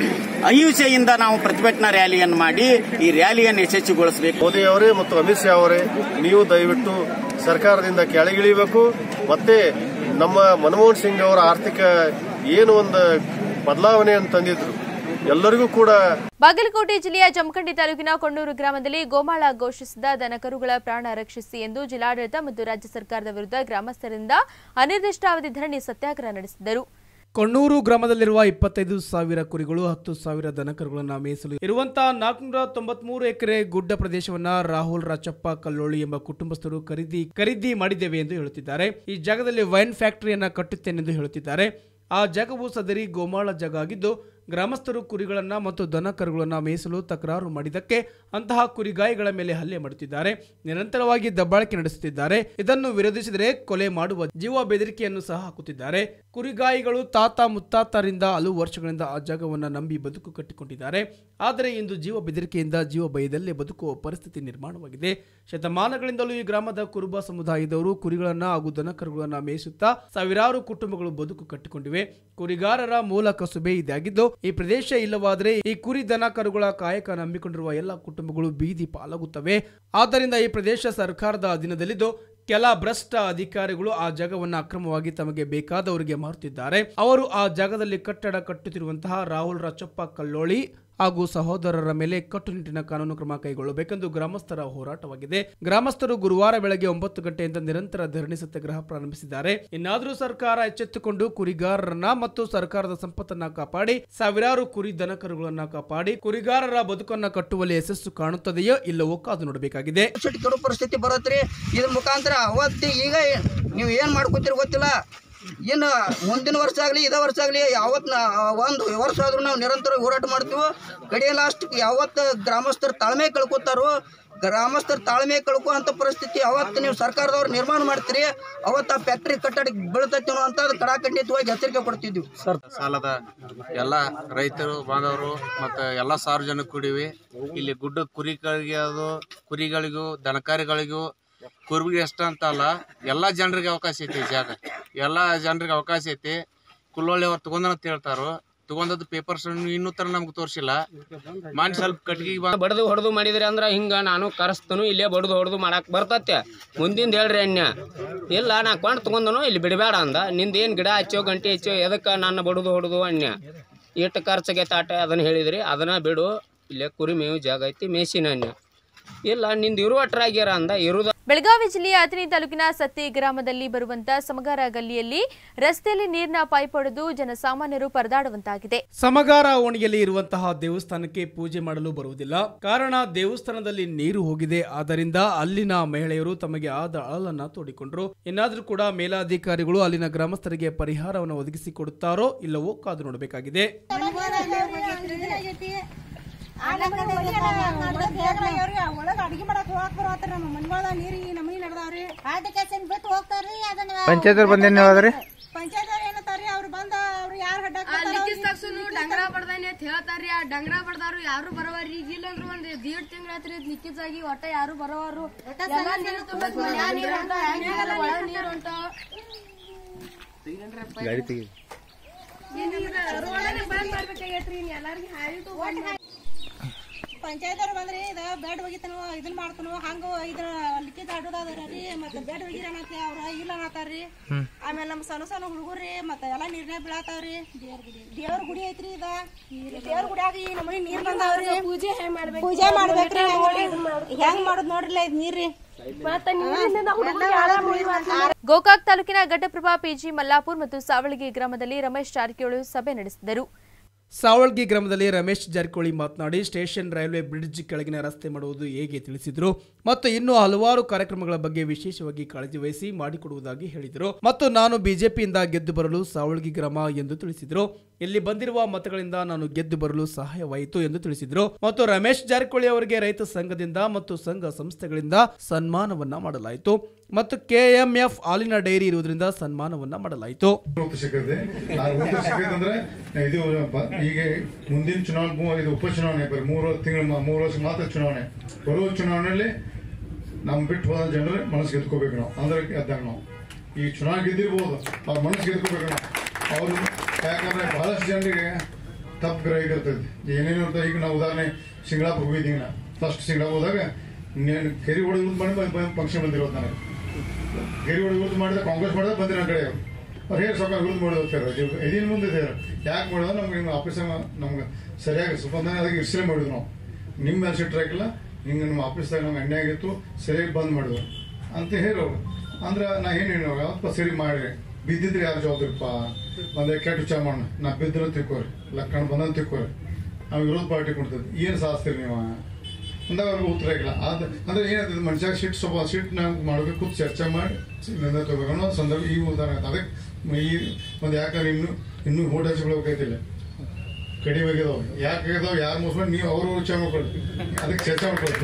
ಅಹಿಂಸೆಯಿಂದ ನಾವು ಪ್ರತಿಭಟನಾ ರ್ಯಾಲಿಯನ್ನು ಮಾಡಿ ಈ ರ್ಯಾಲಿಯನ್ನು ಯಶಸ್ವಿಗೊಳಿಸಬೇಕು ಮೋದಿ ಅವರೇ ಮತ್ತು ಅಮಿತ್ ಶಾ ಅವರೇ ನೀವು ದಯವಿಟ್ಟು ಸರ್ಕಾರದಿಂದ ಕೆಳಗಿಳಿಬೇಕು ಮತ್ತೆ ನಮ್ಮ ಮನಮೋಹನ್ ಸಿಂಗ್ ಅವರ ಆರ್ಥಿಕ ಏನು ಒಂದು ಬದಲಾವಣೆಯನ್ನು ತಂದಿದ್ರು ಎಲ್ಲರಿಗೂ ಕೂಡ ಬಾಗಲಕೋಟೆ ಜಿಲ್ಲೆಯ ಜಮಖಂಡಿ ತಾಲೂಕಿನ ಕೊಣ್ಣೂರು ಗ್ರಾಮದಲ್ಲಿ ಗೋಮಾಳ ಘೋಷಿಸಿದ ದನಕರುಗಳ ಪ್ರಾಣ ರಕ್ಷಿಸಿ ಎಂದು ಜಿಲ್ಲಾಡಳಿತ ಮತ್ತು ರಾಜ್ಯ ಸರ್ಕಾರದ ವಿರುದ್ಧ ಗ್ರಾಮಸ್ಥರಿಂದ ಅನಿರ್ದಿಷ್ಟಾವಧಿ ಧರಣಿ ಸತ್ಯಾಗ್ರಹ ನಡೆಸಿದರು ಕೊಣ್ಣೂರು ಗ್ರಾಮದಲ್ಲಿರುವ ಇಪ್ಪತ್ತೈದು ಸಾವಿರ ಕುರಿಗಳು ಹತ್ತು ಸಾವಿರ ದನಕರುಗಳನ್ನು ಮೀಸಲು ಇರುವಂತಹ ನಾಲ್ಕುನೂರ ತೊಂಬತ್ಮೂರು ಎಕರೆ ಗುಡ್ಡ ಪ್ರದೇಶವನ್ನ ರಾಹುಲ್ ರಾಚಪ್ಪ ಕಲ್ಲೋಳಿ ಎಂಬ ಕುಟುಂಬಸ್ಥರು ಖರೀದಿ ಖರೀದಿ ಮಾಡಿದ್ದೇವೆ ಎಂದು ಹೇಳುತ್ತಿದ್ದಾರೆ ಈ ಜಾಗದಲ್ಲಿ ವೈನ್ ಫ್ಯಾಕ್ಟರಿಯನ್ನ ಕಟ್ಟುತ್ತೇನೆಂದು ಹೇಳುತ್ತಿದ್ದಾರೆ ಆ ಜಾಗವು ಸದರಿ ಗೋಮಾಳ ಜಾಗ ಆಗಿದ್ದು ಗ್ರಾಮಸ್ಥರು ಕುರಿಗಳನ್ನ ಮತ್ತು ದನ ಕರುಗಳನ್ನ ಮೇಯಿಸಲು ತಕರಾರು ಮಾಡಿದ್ದಕ್ಕೆ ಅಂತಹ ಕುರಿಗಾಯಿಗಳ ಮೇಲೆ ಹಲ್ಲೆ ಮಾಡುತ್ತಿದ್ದಾರೆ ನಿರಂತರವಾಗಿ ದಬ್ಬಾಳಿಕೆ ನಡೆಸುತ್ತಿದ್ದಾರೆ ಇದನ್ನು ವಿರೋಧಿಸಿದರೆ ಕೊಲೆ ಮಾಡುವ ಜೀವ ಬೆದರಿಕೆಯನ್ನು ಸಹ ಹಾಕುತ್ತಿದ್ದಾರೆ ಕುರಿಗಾಯಿಗಳು ತಾತ ಮುತ್ತಾತರಿಂದ ಹಲವು ವರ್ಷಗಳಿಂದ ಆ ಜಾಗವನ್ನು ನಂಬಿ ಬದುಕು ಕಟ್ಟಿಕೊಂಡಿದ್ದಾರೆ ಆದರೆ ಇಂದು ಜೀವ ಬೆದರಿಕೆಯಿಂದ ಜೀವ ಭಯದಲ್ಲೇ ಬದುಕುವ ಪರಿಸ್ಥಿತಿ ನಿರ್ಮಾಣವಾಗಿದೆ ಶತಮಾನಗಳಿಂದಲೂ ಈ ಗ್ರಾಮದ ಕುರುಬ ಸಮುದಾಯದವರು ಕುರಿಗಳನ್ನ ಹಾಗೂ ದನಕರುಗಳನ್ನ ಮೇಯಿಸುತ್ತಾ ಸಾವಿರಾರು ಕುಟುಂಬಗಳು ಬದುಕು ಕಟ್ಟಿಕೊಂಡಿವೆ ಕುರಿಗಾರರ ಮೂಲ ಕಸುಬೆ ಇದಾಗಿದ್ದು ಈ ಪ್ರದೇಶ ಇಲ್ಲವಾದರೆ ಈ ಕುರಿ ದನ ಕರುಗಳ ಕಾಯಕ ನಂಬಿಕೊಂಡಿರುವ ಎಲ್ಲ ಕುಟುಂಬಗಳು ಬೀದಿ ಪಾಲಾಗುತ್ತವೆ ಆದ್ದರಿಂದ ಈ ಪ್ರದೇಶ ಸರ್ಕಾರದ ಅಧೀನದಲ್ಲಿದ್ದು ಕೆಲ ಭ್ರಷ್ಟ ಅಧಿಕಾರಿಗಳು ಆ ಜಾಗವನ್ನು ಅಕ್ರಮವಾಗಿ ತಮಗೆ ಬೇಕಾದವರಿಗೆ ಮಾರುತ್ತಿದ್ದಾರೆ ಅವರು ಆ ಜಾಗದಲ್ಲಿ ಕಟ್ಟಡ ಕಟ್ಟುತ್ತಿರುವಂತಹ ರಾಹುಲ್ ರಚಪ್ಪ ಕಲ್ಲೋಳಿ ಹಾಗೂ ಸಹೋದರರ ಮೇಲೆ ಕಟ್ಟುನಿಟ್ಟಿನ ಕಾನೂನು ಕ್ರಮ ಕೈಗೊಳ್ಳಬೇಕೆಂದು ಗ್ರಾಮಸ್ಥರ ಹೋರಾಟವಾಗಿದೆ ಗ್ರಾಮಸ್ಥರು ಗುರುವಾರ ಬೆಳಗ್ಗೆ ಒಂಬತ್ತು ಗಂಟೆಯಿಂದ ನಿರಂತರ ಧರಣಿ ಸತ್ಯಾಗ್ರಹ ಪ್ರಾರಂಭಿಸಿದ್ದಾರೆ ಇನ್ನಾದರೂ ಸರ್ಕಾರ ಎಚ್ಚೆತ್ತುಕೊಂಡು ಕುರಿಗಾರರನ್ನ ಮತ್ತು ಸರ್ಕಾರದ ಸಂಪತ್ತನ್ನ ಕಾಪಾಡಿ ಸಾವಿರಾರು ಕುರಿ ದನಕರುಗಳನ್ನ ಕಾಪಾಡಿ ಕುರಿಗಾರರ ಬದುಕನ್ನ ಕಟ್ಟುವಲ್ಲಿ ಯಶಸ್ಸು ಕಾಣುತ್ತದೆಯೋ ಇಲ್ಲವೋ ಕಾದು ನೋಡಬೇಕಾಗಿದೆ ಪರಿಸ್ಥಿತಿ ಕೆಡು ಪರಿಸ್ಥಿತಿ ಬರತ್ರಿ ಇದ್ರ ಮುಖಾಂತರ ಅವತ್ತು ಈಗ ನೀವು ಏನು ಮಾಡ್ಕೊತೀರಿ ಗೊತ್ತಿಲ್ಲ ಇನ್ನು ಮುಂದಿನ ವರ್ಷ ಆಗಲಿ ಇದೇ ವರ್ಷ ಆಗಲಿ ಯಾವತ್ತು ಒಂದು ವರ್ಷ ಆದ್ರೂ ನಾವು ನಿರಂತರ ಹೋರಾಟ ಮಾಡ್ತೀವಿ ಕಡೆಯ ಲಾಸ್ಟ್ ಯಾವತ್ತು ಗ್ರಾಮಸ್ಥರು ತಾಳ್ಮೆ ಕಳ್ಕೊತಾರೋ ಗ್ರಾಮಸ್ಥರು ತಾಳ್ಮೆ ಕಳ್ಕೊ ಅಂತ ಪರಿಸ್ಥಿತಿ ಅವತ್ತು ನೀವು ಸರ್ಕಾರದವ್ರು ನಿರ್ಮಾಣ ಮಾಡ್ತೀರಿ ಅವತ್ತು ಆ ಫ್ಯಾಕ್ಟ್ರಿ ಕಟ್ಟಡ ಬೀಳ್ತೈತಿ ಅಂತ ಕಡಾಖಂಡಿತವಾಗಿ ಎಚ್ಚರಿಕೆ ಕೊಡ್ತಿದ್ವಿ ಸಾಲದ ಎಲ್ಲ ರೈತರು ಬಾಂಧವರು ಮತ್ತು ಎಲ್ಲ ಸಾರ್ವಜನಿಕ ಕೂಡಿವಿ ಇಲ್ಲಿ ಗುಡ್ಡ ಕುರಿಗಳಿಗೆ ಅದು ಕುರಿಗಳಿಗೂ ದನಕಾರಿಗಳಿಗೂ ಕುರುಬಿಗೆ ಅಷ್ಟ ಅಂತ ಅಲ್ಲ ಎಲ್ಲ ಜನರಿಗೆ ಅವಕಾಶ ಐತಿ ಈ ಜಾಗ ಎಲ್ಲ ಜನರಿಗೆ ಅವಕಾಶ ಐತಿ ಕುಲ್ಲೊಳ್ಳಿ ಅವ್ರು ತಗೊಂಡಂತ ಹೇಳ್ತಾರೋ ತಗೊಂಡದ್ದು ಪೇಪರ್ಸ್ ಇನ್ನೂ ತರ ನಮ್ಗೆ ತೋರಿಸಿಲ್ಲ ಮಾಡಿ ಸ್ವಲ್ಪ ಕಟ್ಗಿಗೆ ಬಂದು ಬಡ್ದು ಹೊಡೆದು ಮಾಡಿದ್ರಿ ಅಂದ್ರೆ ಹಿಂಗೆ ನಾನು ಕರೆಸ್ತನು ಇಲ್ಲೇ ಬಡ್ದು ಹೊಡೆದು ಮಾಡಕ್ಕೆ ಬರ್ತತ್ತೆ ಮುಂದಿಂದ ಹೇಳ್ರಿ ಅನ್ಯ ಇಲ್ಲ ನಾ ಕೊಂಡು ತಗೊಂಡನು ಇಲ್ಲಿ ಬಿಡಬೇಡ ಅಂದ ನಿಂದ ಏನು ಗಿಡ ಹಚ್ಚೋ ಗಂಟೆ ಹಚ್ಚೋ ಎದಕ್ಕೆ ನನ್ನ ಬಡ್ದು ಹೊಡೆದು ಅನ್ಯ ಎಷ್ಟು ಖರ್ಚಾಗೆ ತಾಟ ಅದನ್ನು ಹೇಳಿದ್ರಿ ಅದನ್ನ ಬಿಡು ಇಲ್ಲೇ ಕುರಿ ಮೇವು ಜಾಗ ಐತಿ ಮೇಸಿನ ಅನ್ಯ ಇಲ್ಲ ನಿಂದು ಇರುವ ಅಟ್ರಾಗ್ಯಾರ ಅಂದ ಇರುದ ಬೆಳಗಾವಿ ಜಿಲ್ಲೆಯ ಅಥಣಿ ತಾಲೂಕಿನ ಸತ್ತಿ ಗ್ರಾಮದಲ್ಲಿ ಬರುವಂತ ಸಮಗಾರ ಗಲ್ಲಿಯಲ್ಲಿ ರಸ್ತೆಯಲ್ಲಿ ನೀರಿನ ಪೈಪ್ ಹೊಡೆದು ಜನಸಾಮಾನ್ಯರು ಪರದಾಡುವಂತಾಗಿದೆ ಸಮಗಾರ ಓಣಿಯಲ್ಲಿ ಇರುವಂತಹ ದೇವಸ್ಥಾನಕ್ಕೆ ಪೂಜೆ ಮಾಡಲು ಬರುವುದಿಲ್ಲ ಕಾರಣ ದೇವಸ್ಥಾನದಲ್ಲಿ ನೀರು ಹೋಗಿದೆ ಆದ್ದರಿಂದ ಅಲ್ಲಿನ ಮಹಿಳೆಯರು ತಮಗೆ ಆದ ಅಳಲನ್ನ ತೋಡಿಕೊಂಡ್ರು ಇನ್ನಾದ್ರೂ ಕೂಡ ಮೇಲಾಧಿಕಾರಿಗಳು ಅಲ್ಲಿನ ಗ್ರಾಮಸ್ಥರಿಗೆ ಪರಿಹಾರವನ್ನು ಒದಗಿಸಿಕೊಡುತ್ತಾರೋ ಇಲ್ಲವೋ ಕಾದು ನೋಡಬೇಕಾಗಿದೆ ಒಳಗ ಅಡಿಗೆ ಮಾಡಕ್ ಹೋಗಕ್ ಬರತ್ತಾರ ನಮ್ಮ ಮನ್ಗಳದ ನೀರಿ ನಮನಿ ನಡೆದಾವ್ರಿ ಅದಕ್ಕೆ ಬಿಟ್ಟು ಹೋಗ್ತಾರ್ರಿ ಅದನ್ನ ಪಂಚಾಯತ್ದವ್ರು ಬಂದೇನು ಹೋದ್ರಿ ಪಂಚಾಯತ್ ಅವ್ರ ಏನಂತಾರ್ರಿ ಅವ್ರು ಬಂದ ಅವ್ರು ಯಾರು ಹಡ್ಡ ಲಿಕ್ಕಿಸ್ ತಕ್ಷಣ ಡಂಗ್ರ ಬಡ್ದಾನಿ ಅಂತ ಹೇಳ್ತಾರ್ರಿ ಆ ಡಂಗ್ರ ಬಡ್ದಾರು ಯಾರು ಬರವಾರಿ ಇಲ್ಲ ಅಂದ್ರ ಒಂದ್ ದೀಡ್ ತಿಂಗಳ ಆತ್ರಿ ಲಿಕ್ಕಿಸ್ ಆಗಿ ಒಟ್ಟ ಯಾರು ಬರವಾರು ಎಲ್ಲಾ ನೀರ್ ತುಂಬೇಕ್ ಮನ್ಯಾಗ ನೀರ್ ಹೊಂಟ ಒಳಗ್ ನೀರ್ ಹೊಂಟ ಗಾಡಿ ತೆಗಿ ರೋಡಲ್ಲಿ ಬಂದ್ ಮಾಡ್ಬೇಕಾಗೈತ್ರಿ ಇನ್ ಎಲ್ಲಾರ್ಗಿ ಹಾಳಿಟ್ಟು ಬಂದ್ ಮಾಡಿ ಪಂಚಾಯತ್ ಅವ್ರು ಬಂದ್ರಿ ಇದ ಬೆಡ್ ಒಗಿತನು ಇದನ್ ಮಾಡ್ತನು ಹಂಗ ಇದ್ರ ಲಿಕ್ಕಿದ್ ಆಡೋದಾದ್ರಿ ಮತ್ತ ಬೆಡ್ ಒಗಿರ ಅನ್ನತ್ತೆ ಅವ್ರ ಇಲ್ಲ ಅನ್ನತ್ತಾರ್ರಿ ಆಮೇಲೆ ನಮ್ ಸಣ್ಣ ಸಣ್ಣ ಹುಡುಗರ್ರಿ ಮತ್ತ ಎಲ್ಲಾ ನೀರ್ನೇ ಬೀಳತಾವ್ರಿ ದೇವ್ರ ಗುಡಿ ಐತ್ರಿ ಇದ ದೇವ್ರ ಗುಡಿಯಾಗ ಈ ನಮ್ಮನಿ ನೀರ್ ಬಂದಾವ್ರಿ ಪೂಜೆ ಹೆಂಗ್ ಮಾಡ್ಬೇಕು ಪೂಜೆ ಮಾಡ್ಬೇಕ್ರಿ ಹೆಂಗ್ ಮಾಡುದ್ ನೋಡ್ರಿಲ್ಲ ಇದ್ ನೀರ್ರಿ ಮತ್ತ ನೀರಿಂದ ಹುಡುಗರು ಯಾರ ಮುಳಿ ಮಾಡ್ತಾರೆ ಗೋಕಾಕ್ ತಾಲೂಕಿನ ಘಟಪ್ರಭಾ ಪಿಜಿ ಮಲ್ಲಾಪುರ್ ಮತ್ತು ಸಾವಳಗಿ ಗ್ರಾಮದಲ್ಲಿ ರಮೇಶ್ ಜಾರಕಿಹೊಳಿ ಸಭೆ ನಡೆಸಿದರು ಸಾವಳ್ಗಿ ಗ್ರಾಮದಲ್ಲಿ ರಮೇಶ್ ಜಾರಕಿಹೊಳಿ ಮಾತನಾಡಿ ಸ್ಟೇಷನ್ ರೈಲ್ವೆ ಬ್ರಿಡ್ಜ್ ಕೆಳಗಿನ ರಸ್ತೆ ಮಾಡುವುದು ಹೇಗೆ ತಿಳಿಸಿದರು ಮತ್ತು ಇನ್ನೂ ಹಲವಾರು ಕಾರ್ಯಕ್ರಮಗಳ ಬಗ್ಗೆ ವಿಶೇಷವಾಗಿ ಕಾಳಜಿ ವಹಿಸಿ ಮಾಡಿಕೊಡುವುದಾಗಿ ಹೇಳಿದರು ಮತ್ತು ನಾನು ಬಿಜೆಪಿಯಿಂದ ಗೆದ್ದು ಬರಲು ಸಾವಳ್ಗಿ ಗ್ರಾಮ ಎಂದು ತಿಳಿಸಿದರು ಇಲ್ಲಿ ಬಂದಿರುವ ಮತಗಳಿಂದ ನಾನು ಗೆದ್ದು ಬರಲು ಸಹಾಯವಾಯಿತು ಎಂದು ತಿಳಿಸಿದರು ಮತ್ತು ರಮೇಶ್ ಜಾರಕಿಹೊಳಿ ಅವರಿಗೆ ರೈತ ಸಂಘದಿಂದ ಮತ್ತು ಸಂಘ ಸಂಸ್ಥೆಗಳಿಂದ ಸನ್ಮಾನವನ್ನ ಮಾಡಲಾಯಿತು ಮತ್ತು ಕೆಎಂಎಫ್ ಹಾಲಿನ ಡೈರಿ ಇರುವುದರಿಂದ ಸನ್ಮಾನವನ್ನ ಮಾಡಲಾಯಿತು ಸಿಕ್ಕದೆ ಆ ಸಿಕ್ಕದೆ ಅಂದ್ರೆ ಇದು ಬ- ಈಗ ಮುಂದಿನ ಚುನಾವಣೆ ಮೂ- ಇದು ಉಪಚುನಾವಣೆ ಬರೀ ಮೂರು ತಿಂಗಳು ಮೂರು ವರ್ಷ ಮಾತ್ರ ಚುನಾವಣೆ ಬರುವ ಚುನಾವಣೆಯಲ್ಲಿ ನಮ್ ಬಿಟ್ಟು ಹೋದ ಜನರು ಮನಸ್ಸು ಗೆದ್ಕೋಬೇಕು ನಾವು ಅಂದ್ರೆ ಗೆದ್ದಾಗ ನಾವು ಈ ಚುನಾವಣೆ ಗೆದ್ದಿರ್ಬೋದು ಅವ್ರ ಮನಸ್ಸು ಗೆದ್ಕೋಬೇಕು ನಾವು ಅವ್ರು ಯಾಕಂದ್ರೆ ಬಹಳಷ್ಟು ಜನರಿಗೆ ತಪ್ಪು ಗ್ರಹಿಕೆ ಇರ್ತದೆ ಏನೇನು ಇರ್ತದೆ ಈಗ ನಾವು ಉದಾಹರಣೆ ಸಿಂಗ್ಳಾಪುರ ಹೋಗಿದ್ದೀವಿ ನಾ ಫಸ್ಟ್ ಸಿಂಗ್ಳಾಪುರ ಹೋದಾಗ ನೀನು ಕೆರಿ ಹೊಡೆದು ಮಾಡಿ ಫಂಕ್ಷನ್ ಬಂದಿರೋದು ನನಗೆ ಕೆರಿ ಹೊಡೆದು ವಿರುದ್ಧ ಮಾಡಿದ್ರೆ ಕಾಂಗ್ರೆಸ್ ಮಾಡಿದ್ರೆ ಬಂದ್ರೆ ನನ್ನ ಕಡೆ ಅವ್ರು ಅವ್ರು ಹೇಳಿ ಸ್ವಲ್ಪ ವಿರುದ್ಧ ಮಾಡೋದು ಹೋಗ್ತಾರೆ ಇದಿನ ಮುಂದೆ ಇದೆ ಯಾಕೆ ಮಾಡೋದು ನಮ್ಗೆ ನಿಮ್ಮ ಆಫೀಸ್ ನಮ್ಗೆ ಸರಿಯಾಗಿ ಸುಪಂದನೆ ಅದಕ್ಕೆ ಇರ್ಸಲೇ ಮಾಡಿದ್ವಿ ನಾವು ನಿಮ್ಮ ಮೇಲೆ ಸಿಟ್ರ್ ಹಾಕಿಲ್ಲ ಹಿಂಗೆ ನಮ್ಮ ಆಫೀಸ್ದಾಗ ನಮ್ಗೆ ಅನ್ಯಾಯ ಆಗಿತ್ತು ಸರಿಯಾಗಿ ಬಂದ್ ಮಾಡಿದ್ವು ಅಂತ ಹೇಳೋರು ಅಂದ್ರೆ ನಾ ಏನು ಹೇಳಿ ಯಾವತ್ತಪ್ಪ ಸರಿ ಮಾಡಿ ಬಿದ್ದಿದ್ರೆ ಯಾರು ಜವಾಬ್ದಾರಿಪ್ಪ ಒಂದೇ ಕೆಟ್ಟ ವಿಚಾರ ಮಾಡೋಣ ನಾ ಬಿದ್ದರೆ ತಿಕ್ಕೋರಿ ಲಕ್ಕಣ ಬಂದಂತ ತಿಕ್ಕೋರಿ ನಾವು ವಿರೋಧ ಪಾರ್ಟಿ ಕೊಡ್ತದೆ ಏನು ಸಾಧಿಸ್ತೀರಿ ನೀವು ಅಂದಾಗ ಅವ್ರಿಗೆ ಉತ್ತರ ಇಲ್ಲ ಆದ ಅಂದ್ರೆ ಏನಾಗ್ತದೆ ಮನುಷ್ಯ ಸಿಟ್ ಸ್ವಲ್ಪ ಸಿಟ್ ನಾವು ಮಾಡಬೇಕು ಚರ್ಚೆ ಮಾಡಿ ನಿರ್ಣಯ ತಗೋಬೇಕು ಅನ್ನೋ ಸಂದರ್ಭ ಈ ಉದಾಹರಣೆ ಆಯ್ತು. ಅದಕ್ಕೆ ಈ ಒಂದು ಯಾಕಂದ್ರೆ ಇನ್ನು ಇನ್ನೂ ಓಟ್ ಹಚ್ಕೊಳ್ಬೇಕೈತಿಲ್ಲ ಕಡಿಮೆ ಆಗಿದಾವೆ ಯಾಕೆ ಆಗಿದಾವೆ ಯಾರು ಮುಸ್ಕೊಂಡು ನೀವು ಅವರು ವಿಚಾರ ಮಾಡ್ಕೊಳ್ಳಿ ಅದಕ್ಕೆ ಚರ್ಚೆ ಮಾಡ್ಕೊಳ್ತೀವಿ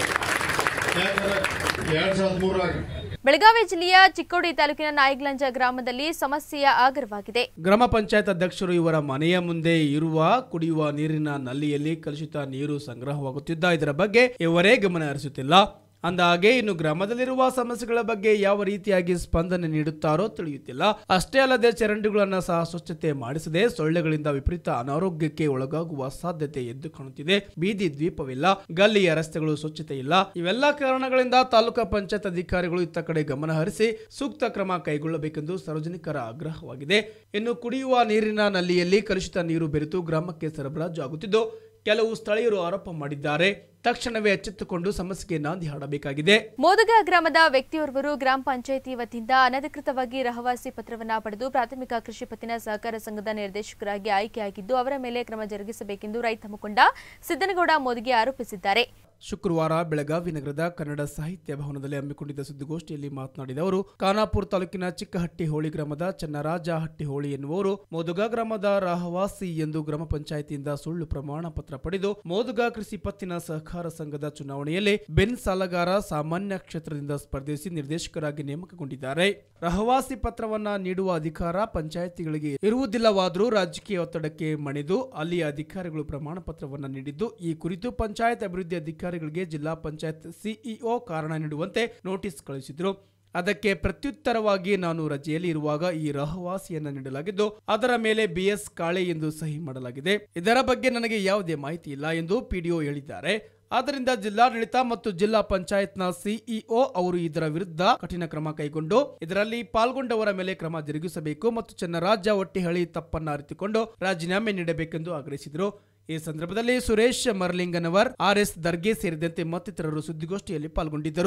ಯಾಕಂದ್ರೆ ಎರಡ್ ಸಾವಿರದ ಮೂರಾಗ ಬೆಳಗಾವಿ ಜಿಲ್ಲೆಯ ಚಿಕ್ಕೋಡಿ ತಾಲೂಕಿನ ನಾಯಗ್ಲಂಜ ಗ್ರಾಮದಲ್ಲಿ ಸಮಸ್ಯೆಯ ಆಗರವಾಗಿದೆ ಗ್ರಾಮ ಪಂಚಾಯತ್ ಅಧ್ಯಕ್ಷರು ಇವರ ಮನೆಯ ಮುಂದೆ ಇರುವ ಕುಡಿಯುವ ನೀರಿನ ನಲ್ಲಿಯಲ್ಲಿ ಕಲುಷಿತ ನೀರು ಸಂಗ್ರಹವಾಗುತ್ತಿದ್ದ ಇದರ ಬಗ್ಗೆ ಇವರೇ ಗಮನ ಹರಿಸುತ್ತಿಲ್ಲ ಅಂದಹಾಗೆ ಇನ್ನು ಗ್ರಾಮದಲ್ಲಿರುವ ಸಮಸ್ಯೆಗಳ ಬಗ್ಗೆ ಯಾವ ರೀತಿಯಾಗಿ ಸ್ಪಂದನೆ ನೀಡುತ್ತಾರೋ ತಿಳಿಯುತ್ತಿಲ್ಲ ಅಷ್ಟೇ ಅಲ್ಲದೆ ಚರಂಡಿಗಳನ್ನು ಸಹ ಸ್ವಚ್ಛತೆ ಮಾಡಿಸದೆ ಸೊಳ್ಳೆಗಳಿಂದ ವಿಪರೀತ ಅನಾರೋಗ್ಯಕ್ಕೆ ಒಳಗಾಗುವ ಸಾಧ್ಯತೆ ಎದ್ದು ಕಾಣುತ್ತಿದೆ ಬೀದಿ ದ್ವೀಪವಿಲ್ಲ ಗಲ್ಲಿಯ ರಸ್ತೆಗಳು ಸ್ವಚ್ಛತೆ ಇಲ್ಲ ಇವೆಲ್ಲ ಕಾರಣಗಳಿಂದ ತಾಲೂಕಾ ಪಂಚಾಯತ್ ಅಧಿಕಾರಿಗಳು ಇತ್ತ ಕಡೆ ಗಮನ ಹರಿಸಿ ಸೂಕ್ತ ಕ್ರಮ ಕೈಗೊಳ್ಳಬೇಕೆಂದು ಸಾರ್ವಜನಿಕರ ಆಗ್ರಹವಾಗಿದೆ ಇನ್ನು ಕುಡಿಯುವ ನೀರಿನ ನಲ್ಲಿಯಲ್ಲಿ ಕಲುಷಿತ ನೀರು ಬೆರೆತು ಗ್ರಾಮಕ್ಕೆ ಸರಬರಾಜು ಆಗುತ್ತಿದ್ದು ಕೆಲವು ಸ್ಥಳೀಯರು ಆರೋಪ ಮಾಡಿದ್ದಾರೆ ತಕ್ಷಣವೇ ಎಚ್ಚೆತ್ತುಕೊಂಡು ಸಮಸ್ಯೆಗೆ ನಾಂದಿ ಹಾಡಬೇಕಾಗಿದೆ ಮೋದಗ ಗ್ರಾಮದ ವ್ಯಕ್ತಿಯೋರ್ವರು ಗ್ರಾಮ ಪಂಚಾಯಿತಿ ವತಿಯಿಂದ ಅನಧಿಕೃತವಾಗಿ ರಹವಾಸಿ ಪತ್ರವನ್ನ ಪಡೆದು ಪ್ರಾಥಮಿಕ ಕೃಷಿ ಪತ್ತಿನ ಸಹಕಾರ ಸಂಘದ ನಿರ್ದೇಶಕರಾಗಿ ಆಯ್ಕೆಯಾಗಿದ್ದು ಅವರ ಮೇಲೆ ಕ್ರಮ ಜರುಗಿಸಬೇಕೆಂದು ರೈತ ಮುಖಂಡ ಸಿದ್ದನಗೌಡ ಮೋದಿಗೆ ಆರೋಪಿಸಿದ್ದಾರೆ ಶುಕ್ರವಾರ ಬೆಳಗಾವಿ ನಗರದ ಕನ್ನಡ ಸಾಹಿತ್ಯ ಭವನದಲ್ಲಿ ಹಮ್ಮಿಕೊಂಡಿದ್ದ ಸುದ್ದಿಗೋಷ್ಠಿಯಲ್ಲಿ ಮಾತನಾಡಿದ ಅವರು ಖಾನಾಪುರ ತಾಲೂಕಿನ ಚಿಕ್ಕಹಟ್ಟಿ ಹೋಳಿ ಗ್ರಾಮದ ಚನ್ನರಾಜ ಹಟ್ಟಿ ಹೋಳಿ ಎನ್ನುವರು ಮೋದುಗ ಗ್ರಾಮದ ರಹವಾಸಿ ಎಂದು ಗ್ರಾಮ ಪಂಚಾಯಿತಿಯಿಂದ ಸುಳ್ಳು ಪ್ರಮಾಣ ಪತ್ರ ಪಡೆದು ಮೋದುಗ ಕೃಷಿ ಪತ್ತಿನ ಸಹಕಾರ ಸಂಘದ ಚುನಾವಣೆಯಲ್ಲಿ ಬೆನ್ ಸಾಲಗಾರ ಸಾಮಾನ್ಯ ಕ್ಷೇತ್ರದಿಂದ ಸ್ಪರ್ಧಿಸಿ ನಿರ್ದೇಶಕರಾಗಿ ನೇಮಕಗೊಂಡಿದ್ದಾರೆ ರಹವಾಸಿ ಪತ್ರವನ್ನ ನೀಡುವ ಅಧಿಕಾರ ಪಂಚಾಯಿತಿಗಳಿಗೆ ಇರುವುದಿಲ್ಲವಾದರೂ ರಾಜಕೀಯ ಒತ್ತಡಕ್ಕೆ ಮಣಿದು ಅಲ್ಲಿಯ ಅಧಿಕಾರಿಗಳು ಪ್ರಮಾಣ ಪತ್ರವನ್ನ ನೀಡಿದ್ದು ಈ ಕುರಿತು ಪಂಚಾಯತ್ ಅಭಿವೃದ್ಧಿ ಅಧಿಕಾರಿಗಳಿಗೆ ಜಿಲ್ಲಾ ಪಂಚಾಯತ್ ಸಿಇಒ ಕಾರಣ ನೀಡುವಂತೆ ನೋಟಿಸ್ ಕಳುಹಿಸಿದ್ರು ಅದಕ್ಕೆ ಪ್ರತ್ಯುತ್ತರವಾಗಿ ನಾನು ರಜೆಯಲ್ಲಿ ಇರುವಾಗ ಈ ರಹವಾಸಿಯನ್ನ ನೀಡಲಾಗಿದ್ದು ಅದರ ಮೇಲೆ ಬಿಎಸ್ ಕಾಳೆ ಎಂದು ಸಹಿ ಮಾಡಲಾಗಿದೆ ಇದರ ಬಗ್ಗೆ ನನಗೆ ಯಾವುದೇ ಮಾಹಿತಿ ಇಲ್ಲ ಎಂದು ಪಿಡಿಒ ಹೇಳಿದ್ದಾರೆ ಆದ್ದರಿಂದ ಜಿಲ್ಲಾಡಳಿತ ಮತ್ತು ಜಿಲ್ಲಾ ಪಂಚಾಯತ್ನ ಸಿಇಒ ಅವರು ಇದರ ವಿರುದ್ಧ ಕಠಿಣ ಕ್ರಮ ಕೈಗೊಂಡು ಇದರಲ್ಲಿ ಪಾಲ್ಗೊಂಡವರ ಮೇಲೆ ಕ್ರಮ ಜರುಗಿಸಬೇಕು ಮತ್ತು ಚನ್ನರಾಜ್ಯ ಒಟ್ಟಿಹಳಿ ತಪ್ಪನ್ನ ಅರಿತುಕೊಂಡು ರಾಜೀನಾಮೆ ನೀಡಬೇಕೆಂದು ಆಗ್ರಹಿಸಿದರು ಈ ಸಂದರ್ಭದಲ್ಲಿ ಸುರೇಶ್ ಮರ್ಲಿಂಗನವರ್ ಆರ್ ಎಸ್ ದರ್ಗೆ ಸೇರಿದಂತೆ ಮತ್ತಿತರರು ಸುದ್ದಿಗೋಷ್ಠಿಯಲ್ಲಿ ಪಾಲ್ಗೊಂಡಿದ್ದರು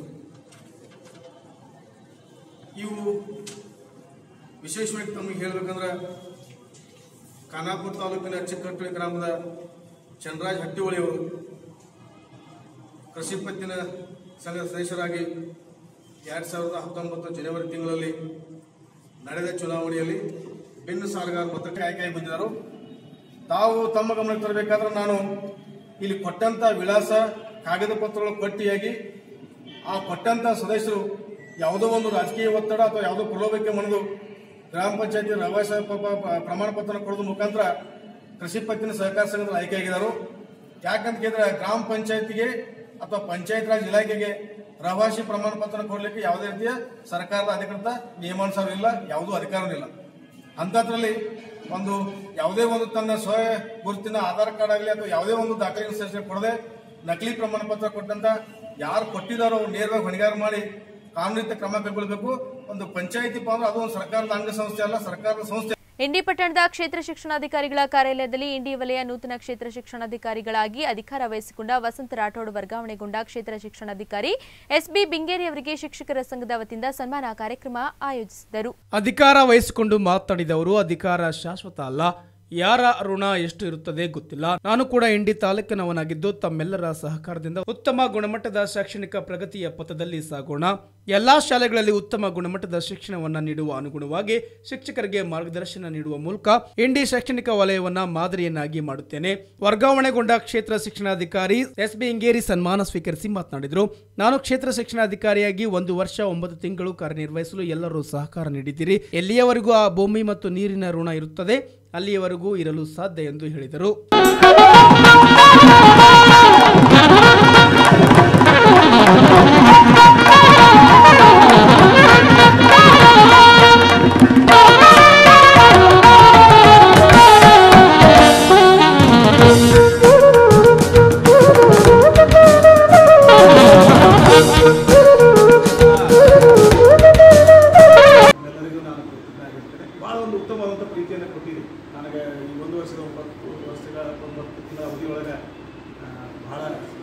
ಇವು ವಿಶೇಷವಾಗಿ ತಮಗೆ ಹೇಳ್ಬೇಕಂದ್ರೆ ಖಾನಾಪುರ ತಾಲೂಕಿನ ಚಿಕ್ಕಹಟ್ಟಿ ಗ್ರಾಮದ ಚಂದ್ರರಾಜ್ ಹಟ್ಟಿಹೊಳಿಯವರು ಕೃಷಿ ಪತ್ತಿನ ಸಂಘದ ಸದಸ್ಯರಾಗಿ ಎರಡು ಸಾವಿರದ ಹತ್ತೊಂಬತ್ತು ಜನವರಿ ತಿಂಗಳಲ್ಲಿ ನಡೆದ ಚುನಾವಣೆಯಲ್ಲಿ ಭಿನ್ನ ಸಾಲಗಾರ ಮತಕ್ಕೆ ಆಯ್ಕೆಯಾಗಿ ಬಂದಿದ್ದರು ತಾವು ತಮ್ಮ ಗಮನಕ್ಕೆ ತರಬೇಕಾದ್ರೆ ನಾನು ಇಲ್ಲಿ ಕೊಟ್ಟಂತ ವಿಳಾಸ ಕಾಗದ ಪತ್ರಗಳು ಪಟ್ಟಿಯಾಗಿ ಆ ಕೊಟ್ಟಂತ ಸದಸ್ಯರು ಯಾವುದೋ ಒಂದು ರಾಜಕೀಯ ಒತ್ತಡ ಅಥವಾ ಯಾವುದೋ ಪ್ರಲೋಭಕ್ಕೆ ಮಣಿದು ಗ್ರಾಮ ಪಂಚಾಯತಿ ರವಾಸ ಪ್ರಮಾಣ ಪತ್ರ ಕೊಡೋದ್ರ ಮುಖಾಂತರ ಕೃಷಿ ಪತ್ತಿನ ಸಹಕಾರ ಸಂಘದಲ್ಲಿ ಆಯ್ಕೆಯಾಗಿದ್ದಾರೆ ಯಾಕಂತ ಕೇಳಿದ್ರೆ ಗ್ರಾಮ ಪಂಚಾಯತಿಗೆ ಅಥವಾ ಪಂಚಾಯತ್ ರಾಜ್ ಇಲಾಖೆಗೆ ರವಾಸಿ ಪ್ರಮಾಣ ಪತ್ರ ಕೊಡಲಿಕ್ಕೆ ಯಾವುದೇ ರೀತಿಯ ಸರ್ಕಾರದ ಅಧಿಕೃತ ನಿಯಮಾನುಸಾರ ಇಲ್ಲ ಯಾವುದೂ ಅಧಿಕಾರವೂ ಇಲ್ಲ ಅಂಥದ್ರಲ್ಲಿ ಒಂದು ಯಾವುದೇ ಒಂದು ತನ್ನ ಸ್ವ ಗುರುತಿನ ಆಧಾರ್ ಕಾರ್ಡ್ ಆಗಲಿ ಅಥವಾ ಯಾವುದೇ ಒಂದು ದಾಖಲೆ ಸಲ್ಲಿಸಿ ಕೊಡದೆ ನಕಲಿ ಪ್ರಮಾಣ ಪತ್ರ ಕೊಟ್ಟಂತ ಯಾರು ಕೊಟ್ಟಿದ್ದಾರೋ ಅವ್ರು ನೇರವಾಗಿ ಹೊಣೆಗಾರ ಮಾಡಿ ಕಾನೂನಿತ ಕ್ರಮ ಕೈಗೊಳ್ಳಬೇಕು ಒಂದು ಪಂಚಾಯತಿ ಅಂದ್ರೆ ಅದು ಒಂದು ಸರ್ಕಾರದ ಅಂಗಸಂಸ್ಥೆ ಅಲ್ಲ ಸರ್ಕಾರದ ಸಂಸ್ಥೆ ಇಂಡಿ ಪಟ್ಟಣದ ಕ್ಷೇತ್ರ ಶಿಕ್ಷಣಾಧಿಕಾರಿಗಳ ಕಾರ್ಯಾಲಯದಲ್ಲಿ ಇಂಡಿ ವಲಯ ನೂತನ ಕ್ಷೇತ್ರ ಶಿಕ್ಷಣಾಧಿಕಾರಿಗಳಾಗಿ ಅಧಿಕಾರ ವಹಿಸಿಕೊಂಡ ವಸಂತ ರಾಠೋಡ್ ವರ್ಗಾವಣೆಗೊಂಡ ಕ್ಷೇತ್ರ ಶಿಕ್ಷಣಾಧಿಕಾರಿ ಎಸ್ಬಿ ಬಿಂಗೇರಿ ಅವರಿಗೆ ಶಿಕ್ಷಕರ ಸಂಘದ ವತಿಯಿಂದ ಸನ್ಮಾನ ಕಾರ್ಯಕ್ರಮ ಆಯೋಜಿಸಿದರು ಅಧಿಕಾರ ವಹಿಸಿಕೊಂಡು ಮಾತನಾಡಿದವರು ಅಧಿಕಾರ ಶಾಶ್ವತ ಅಲ್ಲ ಯಾರ ಋಣ ಎಷ್ಟು ಇರುತ್ತದೆ ಗೊತ್ತಿಲ್ಲ ನಾನು ಕೂಡ ಇಂಡಿ ತಾಲೂಕಿನವನಾಗಿದ್ದು ತಮ್ಮೆಲ್ಲರ ಸಹಕಾರದಿಂದ ಉತ್ತಮ ಗುಣಮಟ್ಟದ ಶೈಕ್ಷಣಿಕ ಪ್ರಗತಿಯ ಪಥದಲ್ಲಿ ಸಾಗೋಣ ಎಲ್ಲಾ ಶಾಲೆಗಳಲ್ಲಿ ಉತ್ತಮ ಗುಣಮಟ್ಟದ ಶಿಕ್ಷಣವನ್ನ ನೀಡುವ ಅನುಗುಣವಾಗಿ ಶಿಕ್ಷಕರಿಗೆ ಮಾರ್ಗದರ್ಶನ ನೀಡುವ ಮೂಲಕ ಇಂಡಿ ಶೈಕ್ಷಣಿಕ ವಲಯವನ್ನ ಮಾದರಿಯನ್ನಾಗಿ ಮಾಡುತ್ತೇನೆ ವರ್ಗಾವಣೆಗೊಂಡ ಕ್ಷೇತ್ರ ಶಿಕ್ಷಣಾಧಿಕಾರಿ ಎಸ್ ಬಿ ಇಂಗೇರಿ ಸನ್ಮಾನ ಸ್ವೀಕರಿಸಿ ಮಾತನಾಡಿದರು ನಾನು ಕ್ಷೇತ್ರ ಶಿಕ್ಷಣಾಧಿಕಾರಿಯಾಗಿ ಒಂದು ವರ್ಷ ಒಂಬತ್ತು ತಿಂಗಳು ಕಾರ್ಯನಿರ್ವಹಿಸಲು ಎಲ್ಲರೂ ಸಹಕಾರ ನೀಡಿದ್ದೀರಿ ಎಲ್ಲಿಯವರೆಗೂ ಆ ಭೂಮಿ ಮತ್ತು ನೀರಿನ ಋಣ ಇರುತ್ತದೆ ಅಲ್ಲಿಯವರೆಗೂ ಇರಲು ಸಾಧ್ಯ ಎಂದು ಹೇಳಿದರು ಎಲ್ಲರಿಗೂ ನಾನು ಕೃತಜ್ಞನಾಗಿರ್ತೇನೆ ಭಾಳ ಒಂದು ಉತ್ತಮವಾದಂಥ ಪ್ರೀತಿಯನ್ನು ಕೊಟ್ಟಿದೆ ನನಗೆ ಈ ಒಂದು ವರ್ಷದ ಒಂಬತ್ತು ವರ್ಷಗಳ ಒಂಬತ್ತು ತಿಂಗಳ ಅವಧಿಯೊಳಗೆ ಆ, ಭಾಳ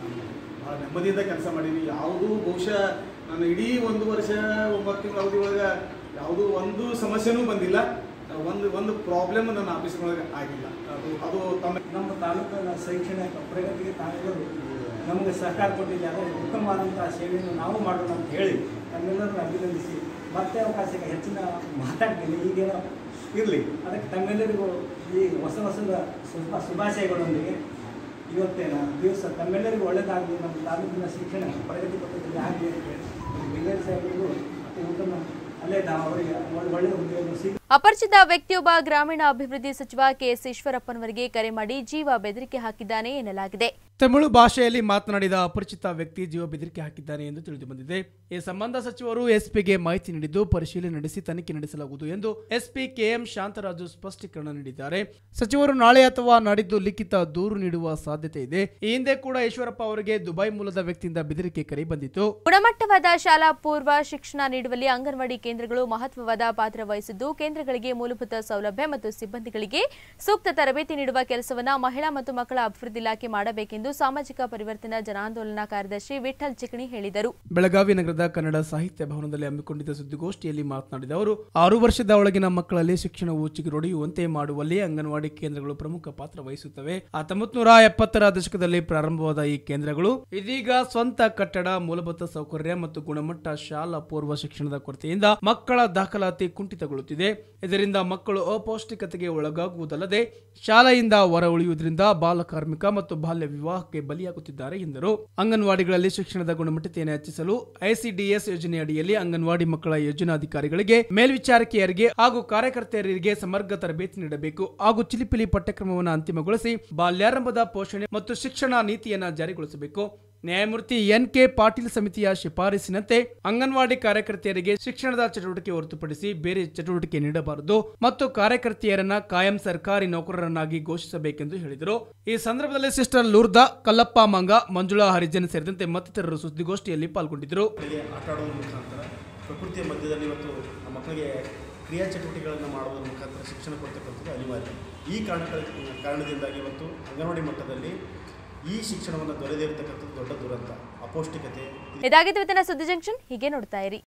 ಭಾಳ ನೆಮ್ಮದಿಯಿಂದ ಕೆಲಸ ಮಾಡೀನಿ ಯಾವುದೂ ಬಹುಶಃ ನಾನು ಇಡೀ ಒಂದು ವರ್ಷ ಒಂಬತ್ತು ತಿಂಗಳ ಅವಧಿಯೊಳಗೆ ಯಾವುದೂ ಒಂದು ಸಮಸ್ಯೆನೂ ಬಂದಿಲ್ಲ ಒಂದು ಒಂದು ಪ್ರಾಬ್ಲಮ್ ನನ್ನ ಆಫೀಸ್ನೊಳಗೆ ಆಗಿಲ್ಲ ಅದು ಅದು ತಮ್ಮ ನಮ್ಮ ತಾಲೂಕಿನ ಶೈಕ್ಷಣಿಕ ಪ್ರಗತಿಗೆ ತಾವೆಲ್ಲರೂ ನಮಗೆ ಸಹಕಾರ ಕೊಟ್ಟಿದ್ದಾರೆ ಉತ್ತಮವಾದಂತಹ ಸೇವೆಯನ್ನು ನಾವು ಮಾಡೋಣ ಅಂತ ಹೇಳಿ ತಮ್ಮೆಲ್ಲರನ್ನು ಅಭಿನಂದಿಸಿ ಮತ್ತೆ ಅವಕಾಶಕ್ಕೆ ಹೆಚ್ಚಿನ ಮಾತಾಡ್ತೀನಿ ಈಗೇನೋ ಇರಲಿ ಅದಕ್ಕೆ ತಮ್ಮೆಲ್ಲರಿಗೂ ಈ ಹೊಸ ಹೊಸದ ಶುಭ ಶುಭಾಶಯಗಳೊಂದಿಗೆ ಇವತ್ತಿನ ದಿವಸ ತಮ್ಮೆಲ್ಲರಿಗೂ ಒಳ್ಳೆಯದಾಗಲಿ ನಮ್ಮ ತಾಲೂಕಿನ ಶಿಕ್ಷಣ ಪ್ರಗತಿ ಪಥದಲ್ಲಿ ಆಗಲಿ ಅಂತ ಹೇಳಿ ಬಿಲ್ಲರ್ ಸಾಹೇಬರಿಗೂ ಮತ್ತು ಉತ್ತಮ ಅಲ್ಲೇ ನಾವು ಅವರಿಗೆ ಒಳ್ಳೆ ಒಳ್ಳೆಯ ಹುದ್ದೆಯನ್ನು ಸಿಗ ಅಪರಿಚಿತ ವ್ಯಕ್ತಿಯೊಬ್ಬ ಗ್ರಾಮೀಣ ಅಭಿವೃದ್ಧಿ ಸಚಿವ ಕೆಎಸ್ ಈಶ್ವರಪ್ಪನವರಿಗೆ ಕರೆ ಮಾಡಿ ಜೀವ ಬೆದರಿಕೆ ಹಾಕಿದ್ದಾನೆ ಎನ್ನಲಾಗಿದೆ ತಮಿಳು ಭಾಷೆಯಲ್ಲಿ ಮಾತನಾಡಿದ ಅಪರಿಚಿತ ವ್ಯಕ್ತಿ ಜೀವ ಬೆದರಿಕೆ ಹಾಕಿದ್ದಾನೆ ಎಂದು ತಿಳಿದು ಬಂದಿದೆ ಈ ಸಂಬಂಧ ಸಚಿವರು ಎಸ್ಪಿಗೆ ಮಾಹಿತಿ ನೀಡಿದ್ದು ಪರಿಶೀಲನೆ ನಡೆಸಿ ತನಿಖೆ ನಡೆಸಲಾಗುವುದು ಎಂದು ಎಸ್ಪಿ ಕೆಎಂ ಶಾಂತರಾಜು ಸ್ಪಷ್ಟೀಕರಣ ನೀಡಿದ್ದಾರೆ ಸಚಿವರು ನಾಳೆ ಅಥವಾ ನಾಡಿದ್ದು ಲಿಖಿತ ದೂರು ನೀಡುವ ಸಾಧ್ಯತೆ ಇದೆ ಈ ಹಿಂದೆ ಕೂಡ ಈಶ್ವರಪ್ಪ ಅವರಿಗೆ ದುಬೈ ಮೂಲದ ವ್ಯಕ್ತಿಯಿಂದ ಬೆದರಿಕೆ ಕರೆ ಬಂದಿತ್ತು ಗುಣಮಟ್ಟವಾದ ಶಾಲಾ ಪೂರ್ವ ಶಿಕ್ಷಣ ನೀಡುವಲ್ಲಿ ಅಂಗನವಾಡಿ ಕೇಂದ್ರಗಳು ಮಹತ್ವವಾದ ಪಾತ್ರ ವಹಿಸಿದ್ದು ಕೇಂದ್ರಗಳಿಗೆ ಮೂಲಭೂತ ಸೌಲಭ್ಯ ಮತ್ತು ಸಿಬ್ಬಂದಿಗಳಿಗೆ ಸೂಕ್ತ ತರಬೇತಿ ನೀಡುವ ಕೆಲಸವನ್ನ ಮಹಿಳಾ ಮತ್ತು ಮಕ್ಕಳ ಅಭಿವೃದ್ಧಿ ಇಲಾಖೆ ಮಾಡಬೇಕೆಂದು ಸಾಮಾಜಿಕ ಪರಿವರ್ತನಾ ಜನಾಂದೋಲನ ಕಾರ್ಯದರ್ಶಿ ವಿಠಲ್ ಚಿಕಣಿ ಹೇಳಿದರು ಬೆಳಗಾವಿ ನಗರದ ಕನ್ನಡ ಸಾಹಿತ್ಯ ಭವನದಲ್ಲಿ ಹಮ್ಮಿಕೊಂಡಿದ್ದ ಸುದ್ದಿಗೋಷ್ಠಿಯಲ್ಲಿ ಮಾತನಾಡಿದ ಅವರು ಆರು ವರ್ಷದ ಒಳಗಿನ ಮಕ್ಕಳಲ್ಲಿ ಶಿಕ್ಷಣವು ಚಿಗುರೊಡೆಯುವಂತೆ ಮಾಡುವಲ್ಲಿ ಅಂಗನವಾಡಿ ಕೇಂದ್ರಗಳು ಪ್ರಮುಖ ಪಾತ್ರ ವಹಿಸುತ್ತವೆ ಹತ್ತೊಂಬತ್ತು ನೂರ ಎಪ್ಪತ್ತರ ದಶಕದಲ್ಲಿ ಪ್ರಾರಂಭವಾದ ಈ ಕೇಂದ್ರಗಳು ಇದೀಗ ಸ್ವಂತ ಕಟ್ಟಡ ಮೂಲಭೂತ ಸೌಕರ್ಯ ಮತ್ತು ಗುಣಮಟ್ಟ ಶಾಲಾ ಪೂರ್ವ ಶಿಕ್ಷಣದ ಕೊರತೆಯಿಂದ ಮಕ್ಕಳ ದಾಖಲಾತಿ ಕುಂಠಿತಗೊಳ್ಳುತ್ತಿದೆ ಇದರಿಂದ ಮಕ್ಕಳು ಅಪೌಷ್ಟಿಕತೆಗೆ ಒಳಗಾಗುವುದಲ್ಲದೆ ಶಾಲೆಯಿಂದ ಹೊರ ಉಳಿಯುವುದರಿಂದ ಬಾಲ ಕಾರ್ಮಿಕ ಮತ್ತು ಬಾಲ್ಯ ವಿವಾಹಕ್ಕೆ ಬಲಿಯಾಗುತ್ತಿದ್ದಾರೆ ಎಂದರು ಅಂಗನವಾಡಿಗಳಲ್ಲಿ ಶಿಕ್ಷಣದ ಗುಣಮಟ್ಟತೆಯನ್ನು ಹೆಚ್ಚಿಸಲು ಐಸಿಡಿಎಸ್ ಯೋಜನೆ ಅಡಿಯಲ್ಲಿ ಅಂಗನವಾಡಿ ಮಕ್ಕಳ ಯೋಜನಾಧಿಕಾರಿಗಳಿಗೆ ಮೇಲ್ವಿಚಾರಕಿಯರಿಗೆ ಹಾಗೂ ಕಾರ್ಯಕರ್ತೆಯರಿಗೆ ಸಮಗ್ರ ತರಬೇತಿ ನೀಡಬೇಕು ಹಾಗೂ ಚಿಲಿಪಿಲಿ ಪಠ್ಯಕ್ರಮವನ್ನು ಅಂತಿಮಗೊಳಿಸಿ ಬಾಲ್ಯಾರಂಭದ ಪೋಷಣೆ ಮತ್ತು ಶಿಕ್ಷಣ ನೀತಿಯನ್ನು ಜಾರಿಗೊಳಿಸಬೇಕು ನ್ಯಾಯಮೂರ್ತಿ ಎನ್ ಕೆ ಪಾಟೀಲ್ ಸಮಿತಿಯ ಶಿಫಾರಸಿನಂತೆ ಅಂಗನವಾಡಿ ಕಾರ್ಯಕರ್ತೆಯರಿಗೆ ಶಿಕ್ಷಣದ ಚಟುವಟಿಕೆ ಹೊರತುಪಡಿಸಿ ಬೇರೆ ಚಟುವಟಿಕೆ ನೀಡಬಾರದು ಮತ್ತು ಕಾರ್ಯಕರ್ತೆಯರನ್ನ ಕಾಯಂ ಸರ್ಕಾರಿ ನೌಕರರನ್ನಾಗಿ ಘೋಷಿಸಬೇಕೆಂದು ಹೇಳಿದರು ಈ ಸಂದರ್ಭದಲ್ಲಿ ಸಿಸ್ಟರ್ ಲೂರ್ದಾ ಕಲ್ಲಪ್ಪ ಮಂಗ ಮಂಜುಳಾ ಹರಿಜನ್ ಸೇರಿದಂತೆ ಮತ್ತಿತರರು ಸುದ್ದಿಗೋಷ್ಠಿಯಲ್ಲಿ ಪಾಲ್ಗೊಂಡಿದ್ದರು ಮಕ್ಕಳಿಗೆ ಆಟ ಆಡೋದ್ರ ಮುಖಾಂತರ ಪ್ರಕೃತಿಯ ಮಧ್ಯದಲ್ಲಿ ಇವತ್ತು ಆ ಮಕ್ಕಳಿಗೆ ಕ್ರಿಯಾ ಚಟುವಟಿಕೆಗಳನ್ನು ಮಾಡೋದ್ರ ಮುಖಾಂತರ ಶಿಕ್ಷಣ ಕೊಡ್ತಕ್ಕಂಥದ್ದು ಅನಿವಾರ್ಯ ಈ ಕಾರಣಗಳ ಕಾರಣದಿಂದಾಗಿ ಇವತ್ತು ಅಂಗನವಾಡಿ ಮಟ್ಟದಲ್ಲಿ ಈ ಶಿಕ್ಷಣವನ್ನು ದೊರೆದೇ ಇರತಕ್ಕಂಥದ್ದು ದೊಡ್ಡ ದುರಂತ ಅಪೌಷ್ಟಿಕತೆ ಇದಾಗಿದ್ದು ಇವತ್ತಿನ ಸುದ್ದಿ ಜಂಕ್ಷನ್ ಹೀಗೆ ನೋಡ್ತಾ ಇರಿ